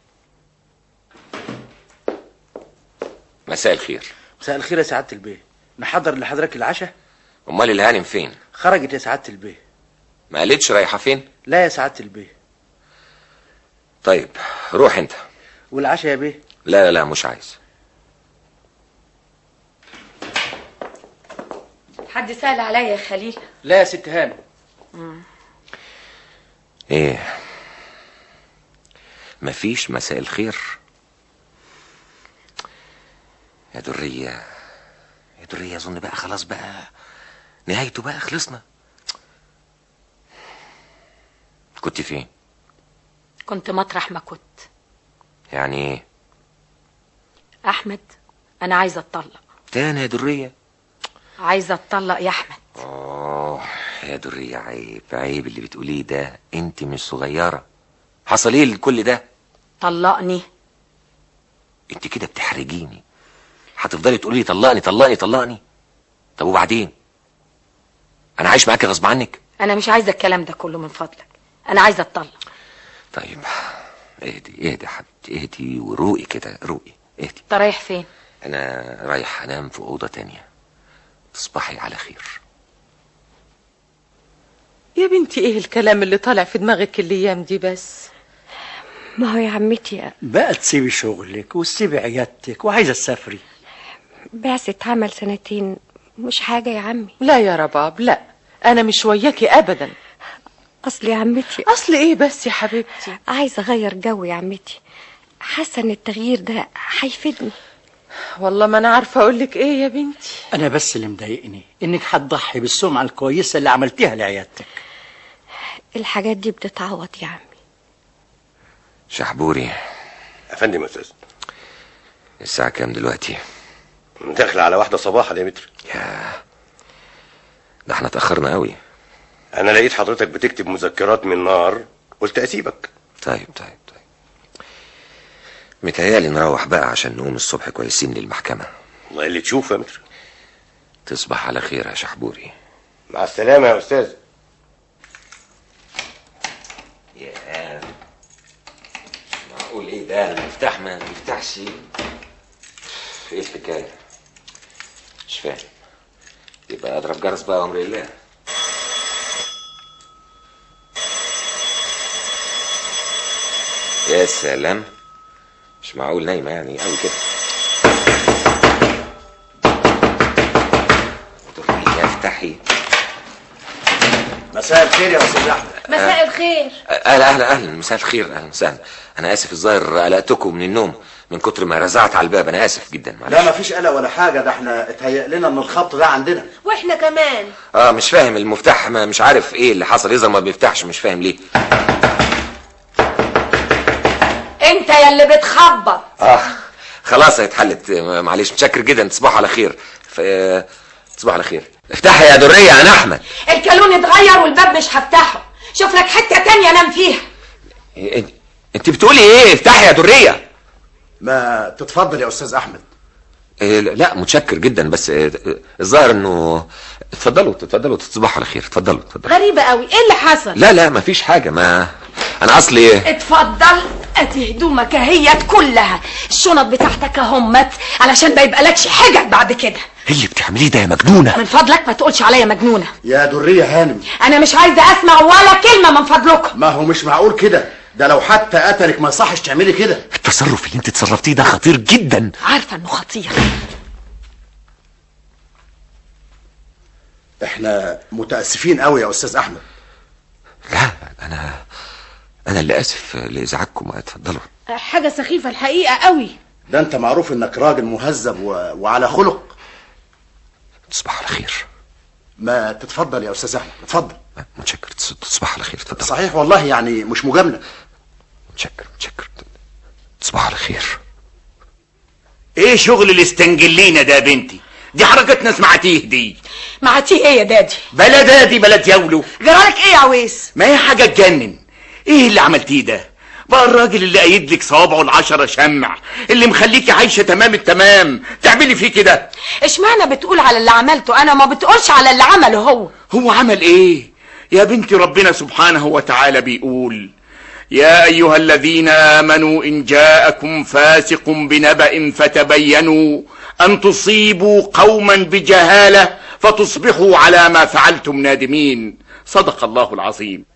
مساء الخير مساء الخير يا سعاده البيه نحضر لحضرتك العشاء أمال الهانم فين خرجت يا سعاده البيه ما قالتش رايحة فين لا يا سعاده البيه طيب روح انت والعشاء يا بيه لا لا لا مش عايز حد سأل عليا يا خليل لا يا ست هانم ايه مفيش مساء الخير يا درية يا درية اظن بقى خلاص بقى نهايته بقى خلصنا كنت فين كنت مطرح ما كنت يعني ايه احمد انا عايزه اتطلق تاني يا درية عايزه اتطلق يا احمد اه يا درية عيب عيب اللي بتقوليه ده انت مش صغيرة حصل ايه لكل ده طلقني انت كده بتحرجيني هتفضلي تقولي لي طلقني طلقني طلقني طب وبعدين انا عايش معاكي غصب عنك انا مش عايزه الكلام ده كله من فضلك انا عايزه اتطلق طيب اهدي اهدي يا حبيبتي اهدي وروقي كده روقي اهدي انت رايح فين انا رايح انام في اوضه تانية تصبحي على خير يا بنتي ايه الكلام اللي طالع في دماغك الايام دي بس ما هو يا عمتي بقى تسيبي شغلك وتسيبي عيادتك وعايزه تسافري بعثة عمل سنتين مش حاجة يا عمي لا يا رباب لا انا مش وياكي ابدا اصل يا عمتي اصل ايه بس يا حبيبتي عايزة اغير جو يا عمتي حاسة ان التغيير ده هيفيدني والله ما انا عارفه اقول لك ايه يا بنتي انا بس اللي مضايقني انك هتضحي بالسمعه الكويسه اللي عملتيها لعيادتك الحاجات دي بتتعوض يا عمي شحبوري افندم يا استاذ الساعه كام دلوقتي داخل على واحده صباحا يا متر ده احنا اتاخرنا قوي انا لقيت حضرتك بتكتب مذكرات من نار قلت اسيبك طيب طيب طيب متهيألي نروح بقى عشان نقوم الصبح كويسين للمحكمة والله اللي تشوفه يا متر تصبح على خير يا شحبوري مع السلامه يا استاذ يا معقول ايه ده المفتاح ما بيفتحش ايه الحكايه مش فاهم يبقى اضرب جرس بقى امر الله يا سلام مش معقول نايمه يعني قوي كده درية افتحي مساء الخير يا استاذ احمد مساء الخير اهلا اهلا اهلا مساء الخير اهلا وسهلا انا اسف الظاهر قلقتكم من النوم من كتر ما رزعت على الباب انا اسف جدا معلش لا مفيش قلق ولا حاجه ده احنا اتهيأ لنا ان الخط ده عندنا واحنا كمان اه مش فاهم المفتاح ما مش عارف ايه اللي حصل يظهر ما بيفتحش مش فاهم ليه انت يا اللي بتخبط اه خلاص اتحلت معلش متشكر جدا تصبحوا على خير ف... تصبحوا على خير افتحي يا درية انا احمد الكالون اتغير والباب مش هفتحه شوف لك حته تانية انام فيها انت- انت بتقولي ايه افتحي يا درية ما تتفضل يا استاذ احمد إيه، لا متشكر جدا بس إيه، الظاهر انه اتفضلوا اتفضلوا تصبحوا على خير اتفضلوا اتفضلوا غريبة قوي ايه اللي حصل لا لا مفيش حاجه ما انا اصلي اتفضل ادي هدومك اهيت كلها الشنط بتاعتك اهمت علشان ما يبقالكش حجج بعد كده ايه اللي بتعمليه ده يا مجنونه من فضلك ما تقولش عليا مجنونة يا درية هانم انا مش عايزة اسمع ولا كلمة من فضلكم ما هو مش معقول كده ده لو حتى قتلك ما يصحش تعملي كده التصرف اللي انت تصرفتيه ده خطير جدا عارفة انه خطير احنا متاسفين قوي يا استاذ احمد لا انا انا اللي اسف لازعاجكم اتفضلوا حاجة سخيفة الحقيقة قوي ده انت معروف انك راجل مهذب و... وعلى خلق تصبح على خير ما تتفضل يا استاذ احمد اتفضل متشكر تص- تصبح على خير اتفضل صحيح والله يعني مش مجامله متشكر متشكر تصبح على خير ايه شغل الاستنجلينه ده يا بنتي دي حركة ناس معتيه دي معتيه ايه يا دادي بلا دادي بلا دياولو جرالك ايه يا عويس ما هي حاجة تجنن ايه اللي عملتيه ده بقى الراجل اللي قايد لك صوابعه العشرة شمع اللي مخليكي عايشة تمام التمام تعملي فيه كده اشمعنى بتقول على اللي عملته انا ما بتقولش على اللي عمله هو هو عمل ايه يا بنتي ربنا سبحانه وتعالى بيقول يا ايها الذين امنوا ان جاءكم فاسق بنبأ فتبينوا ان تصيبوا قوما بجهالة فتصبحوا على ما فعلتم نادمين صدق الله العظيم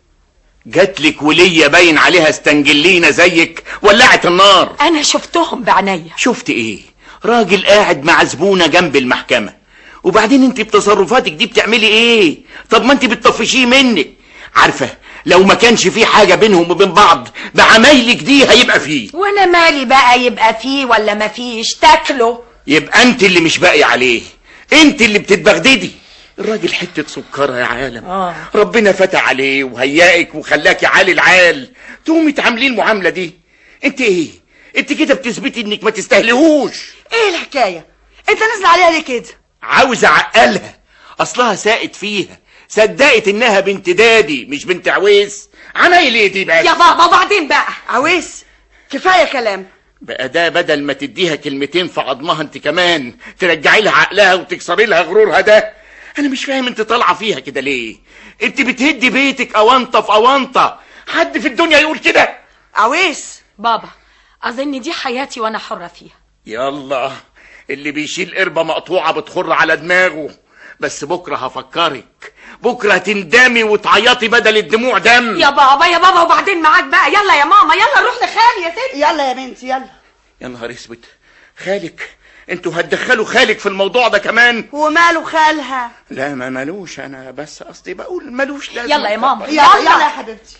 جات لك ولية باين عليها استنجلينة زيك ولعت النار انا شفتهم بعينيا شفت ايه راجل قاعد مع زبونة جنب المحكمة وبعدين انت بتصرفاتك دي بتعملي ايه طب ما انت بتطفشيه منك عارفة لو ما كانش في حاجة بينهم وبين بعض بعمايلك دي هيبقى فيه وانا مالي بقى يبقى فيه ولا ما فيش تاكله يبقى انت اللي مش باقي عليه انت اللي بتتبغددي الراجل حتة سكرة يا عالم آه. ربنا فتح عليه وهيئك وخلاكي عالي العال تقومي تعمليه المعاملة دي انت ايه انت كده بتثبتي انك ما تستهلهوش ايه الحكايه انت نازل عليها ليه كده عاوز اعقلها اصلها ساقت فيها صدقت انها بنت دادي مش بنت عويس عمايل ايه دي بقى يا بابا بعدين بقى عويس كفايه كلام بقى ده بدل ما تديها كلمتين في عضمها انت كمان ترجعي لها عقلها وتكسري لها غرورها ده انا مش فاهم انت طالعه فيها كده ليه انت بتهدي بيتك اونطه في اونطه حد في الدنيا يقول كده عويس بابا اظن دي حياتي وانا حرة فيها يلا اللي بيشيل قربة مقطوعة بتخر على دماغه بس بكرة هفكرك بكرة هتندمي وتعيطي بدل الدموع دم يا بابا يا بابا وبعدين معاك بقى يلا يا ماما يلا نروح لخالي يا ستي يلا يا بنتي يلا يا نهار اسود خالك انتوا هتدخلوا خالك في الموضوع ده كمان وماله خالها لا ما ملوش انا بس قصدي بقول ملوش لازم يلا يا ماما يلا يلا يا حبيبتي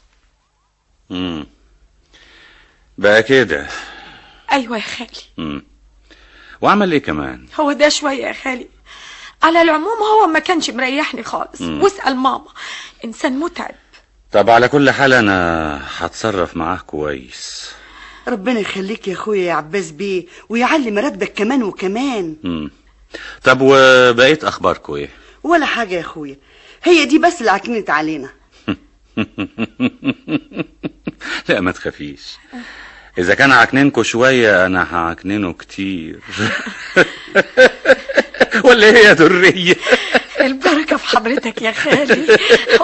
امم بقى كده ايوه يا خالي امم وعمل ايه كمان هو ده شوية يا خالي على العموم هو ما كانش مريحني خالص مم. واسأل ماما انسان متعب طب على كل حال انا هتصرف معاه كويس ربنا يخليك يا اخويا يا عباس بيه ويعلي مراتبك كمان وكمان امم طب وبقيت اخباركم ايه ولا حاجه يا اخويا هي دي بس اللي عكنت علينا لا ما تخافيش اذا كان عكنينكوا شويه انا هعكننه كتير ولا ايه يا دريه البركة في حضرتك يا خالي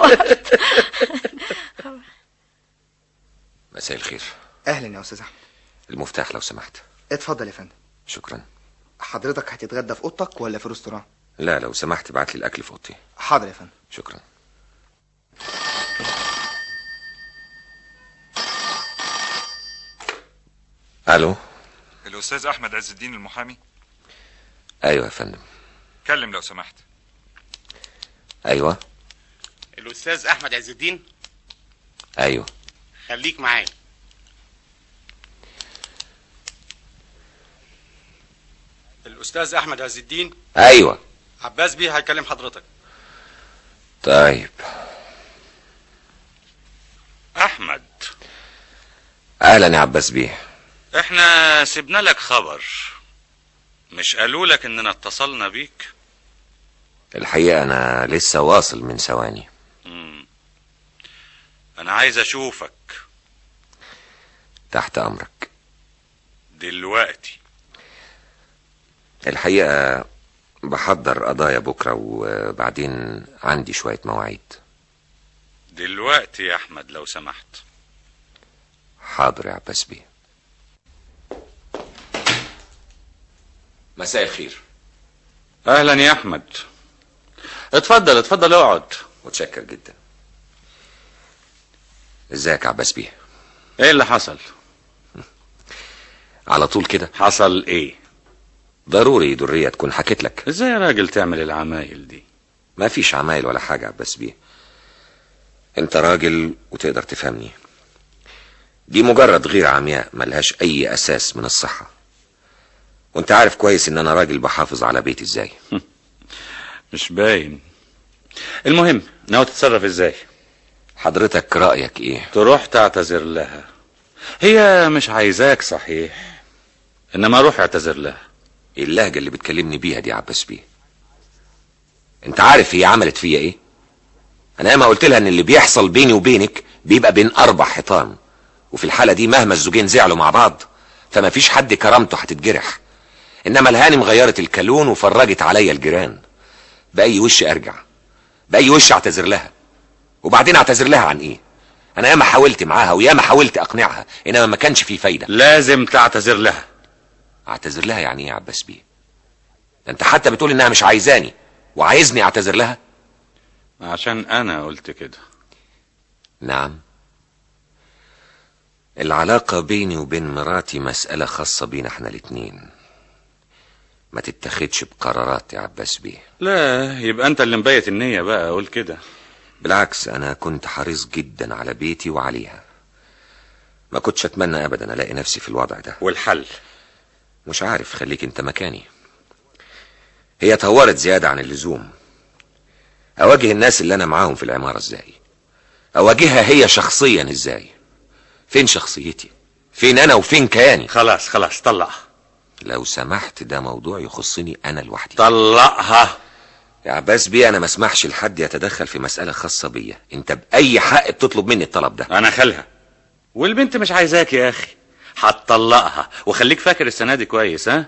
مساء الخير اهلا يا استاذ احمد المفتاح لو سمحت اتفضل يا فندم شكرا حضرتك هتتغدى في اوضتك ولا في ريستوران لا لو سمحت ابعت لي الاكل في اوضتي حاضر يا فندم شكرا الو الأستاذ أحمد عز الدين المحامي ايوه يا فندم كلم لو سمحت ايوه الأستاذ أحمد عز الدين ايوه خليك معايا الأستاذ أحمد عز الدين ايوه عباس بيه هيكلم حضرتك طيب احمد اهلا يا عباس بيه احنا سيبنا لك خبر مش قالوا لك اننا اتصلنا بيك الحقيقه انا لسه واصل من ثواني مم. انا عايز اشوفك تحت امرك دلوقتي الحقيقة بحضر قضايا بكرة وبعدين عندي شوية مواعيد دلوقتي يا احمد لو سمحت حاضر يا عباس بيه مساء الخير اهلا يا احمد اتفضل اتفضل اقعد متشكر جدا ازيك يا عباس بيه ايه اللي حصل على طول كده حصل ايه ضروري درية تكون حكيت لك ازاي يا راجل تعمل العمايل دي ما فيش عمايل ولا حاجة يا عباس بيه انت راجل وتقدر تفهمني دي مجرد غير عمياء ملهاش اي اساس من الصحة وانت عارف كويس ان انا راجل بحافظ على بيتي ازاي مش باين المهم ناوي تتصرف ازاي حضرتك رأيك ايه تروح تعتذر لها هي مش عايزاك صحيح انما روح اعتذر لها ايه اللهجة اللي بتكلمني بيها دي يا عباس بيه انت عارف هي عملت فيا ايه انا ما قلت لها ان اللي بيحصل بيني وبينك بيبقى بين اربع حيطان وفي الحالة دي مهما الزوجين زعلوا مع بعض فما فيش حد كرامته هتتجرح انما الهانم غيرت الكالون وفرجت عليا الجيران باي وش ارجع باي وش اعتذر لها وبعدين اعتذر لها عن ايه انا ياما حاولت معاها وياما حاولت اقنعها انما ما كانش في فايده لازم تعتذر لها اعتذر لها يعني ايه يا عباس بيه ده انت حتى بتقول انها مش عايزاني وعايزني اعتذر لها عشان انا قلت كده نعم العلاقة بيني وبين مراتي مسألة خاصة بينا احنا الاتنين ما تتخدش بقرارات يا عباس بيه لا يبقى انت اللي مبيت النية بقى قول كده بالعكس انا كنت حريص جدا على بيتي وعليها ما كنتش اتمنى ابدا الاقي نفسي في الوضع ده والحل مش عارف خليك انت مكاني هي اتهورت زيادة عن اللزوم اواجه الناس اللي انا معاهم في العمارة ازاي اواجهها هي شخصيا ازاي فين شخصيتي فين انا وفين كياني خلاص خلاص طلقها لو سمحت ده موضوع يخصني انا لوحدي طلقها يا عباس بيه انا ما اسمحش لحد يتدخل في مسألة خاصة بيا انت بأي حق بتطلب مني الطلب ده انا خالها والبنت مش عايزاك يا اخي هتطلقها وخليك فاكر السنة دي كويس ها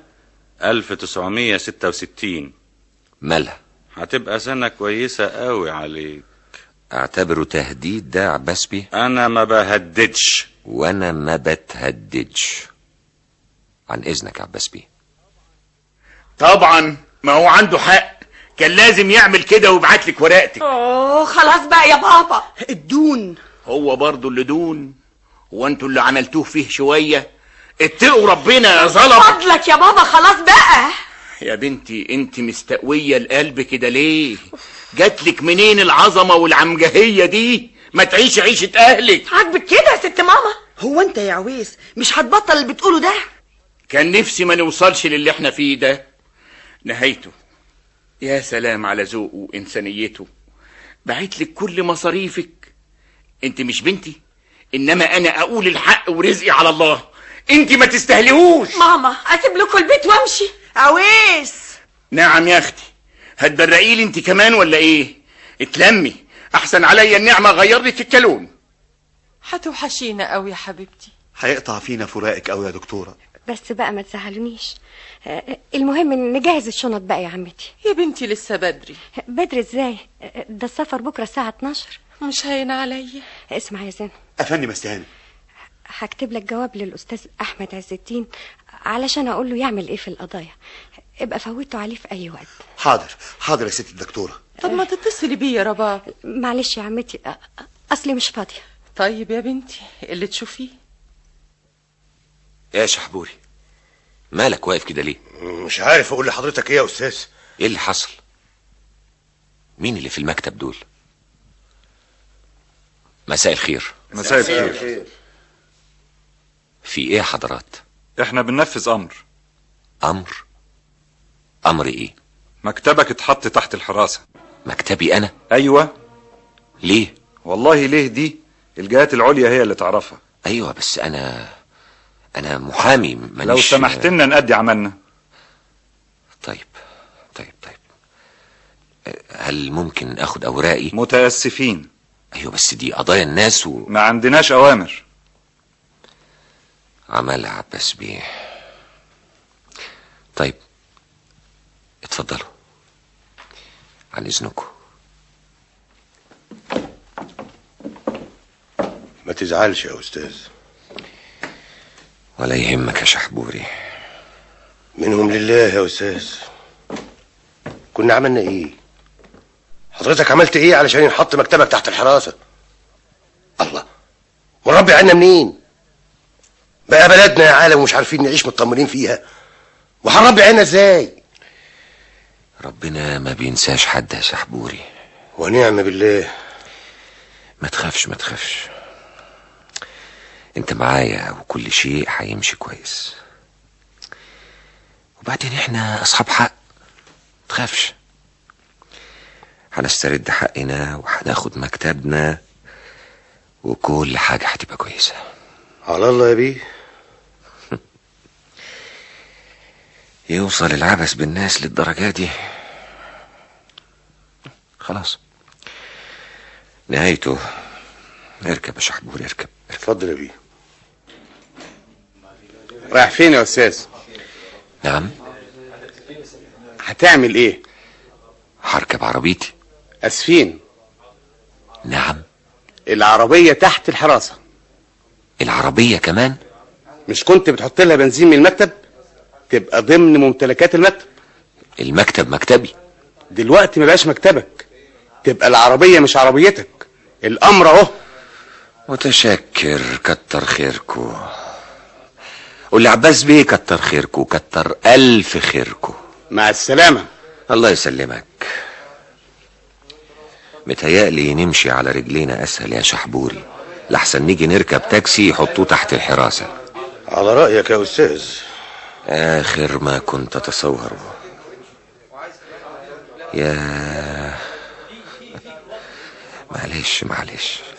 1966 مالها هتبقى سنة كويسة قوي عليك اعتبره تهديد ده يا عباس بيه انا ما بهددش وانا ما بتهددش عن اذنك يا عباس بيه طبعا ما هو عنده حق كان لازم يعمل كده ويبعت لك ورقتك اوه خلاص بقى يا بابا الدون هو برضه اللي دون هو انتوا اللي عملتوه فيه شويه اتقوا ربنا يا ظلم فضلك يا بابا خلاص بقى يا بنتي انت مستقويه القلب كده ليه جاتلك منين العظمه والعمجهيه دي ما تعيش عيشه اهلك عاجبك كده يا ست ماما هو انت يا عويس مش هتبطل اللي بتقوله ده كان نفسي ما نوصلش للي احنا فيه ده نهايته يا سلام على ذوقه وإنسانيته بعت لك كل مصاريفك انت مش بنتي انما انا اقول الحق ورزقي على الله انت ما تستهلهوش ماما اسيب لكم البيت وامشي عويس نعم يا اختي هتبرقي لي انت كمان ولا ايه اتلمي احسن عليا النعمه غير لك الكالون هتوحشينا قوي يا حبيبتي هيقطع فينا فراقك قوي يا دكتوره بس بقى ما تزعلونيش آه، المهم ان نجهز الشنط بقى يا عمتي يا بنتي لسه بدري بدري ازاي آه، ده السفر بكره الساعه 12 مش هين عليا اسمع يا زين افندم استهاني هكتب لك جواب للاستاذ احمد عز الدين علشان اقول له يعمل ايه في القضايا ابقى فوته عليه في اي وقت حاضر حاضر يا ست الدكتوره طب ما تتصلي بيا يا رباب معلش يا عمتي آه، آه، اصلي مش فاضيه طيب يا بنتي اللي تشوفيه يا شحبوري مالك واقف كده ليه مش عارف اقول لحضرتك ايه يا استاذ ايه اللي حصل مين اللي في المكتب دول مساء الخير مساء الخير في ايه يا حضرات احنا بننفذ امر امر امر ايه مكتبك اتحط تحت الحراسة مكتبي انا ايوه ليه والله ليه دي الجهات العليا هي اللي تعرفها ايوه بس انا انا محامي مانيش لو سمحت لنا نأدي عملنا طيب طيب طيب هل ممكن اخد اوراقي متأسفين ايوه بس دي قضايا الناس و... ما عندناش اوامر عملها عباس بيه طيب اتفضلوا عن اذنكم ما تزعلش يا استاذ ولا يهمك يا شحبوري منهم لله يا استاذ كنا عملنا ايه حضرتك عملت ايه علشان ينحط مكتبك تحت الحراسه الله ونربي عنا منين بقى بلدنا يا عالم ومش عارفين نعيش مطمنين فيها وهنربي عنا ازاي ربنا ما بينساش حد يا شحبوري ونعم بالله ما تخافش ما تخافش انت معايا وكل شيء هيمشي كويس وبعدين احنا اصحاب حق تخافش هنسترد حقنا وهناخد مكتبنا وكل حاجة هتبقى كويسة على الله يا بيه يوصل العبث بالناس للدرجة دي خلاص نهايته اركب يا شحبور اركب اتفضل يا بيه رايح فين يا استاذ نعم هتعمل ايه هركب عربيتي اسفين نعم العربية تحت الحراسة العربية كمان مش كنت بتحط لها بنزين من المكتب تبقى ضمن ممتلكات المكتب المكتب مكتبي دلوقتي ما بقاش مكتبك تبقى العربية مش عربيتك الامر اهو متشكر كتر خيركو قول لي عباس بيه كتر خيركو كتر ألف خيركو مع السلامة الله يسلمك متهيألي نمشي على رجلينا أسهل يا شحبوري لحسن نيجي نركب تاكسي يحطوه تحت الحراسة على رأيك يا أستاذ آخر ما كنت أتصوره يا معلش معلش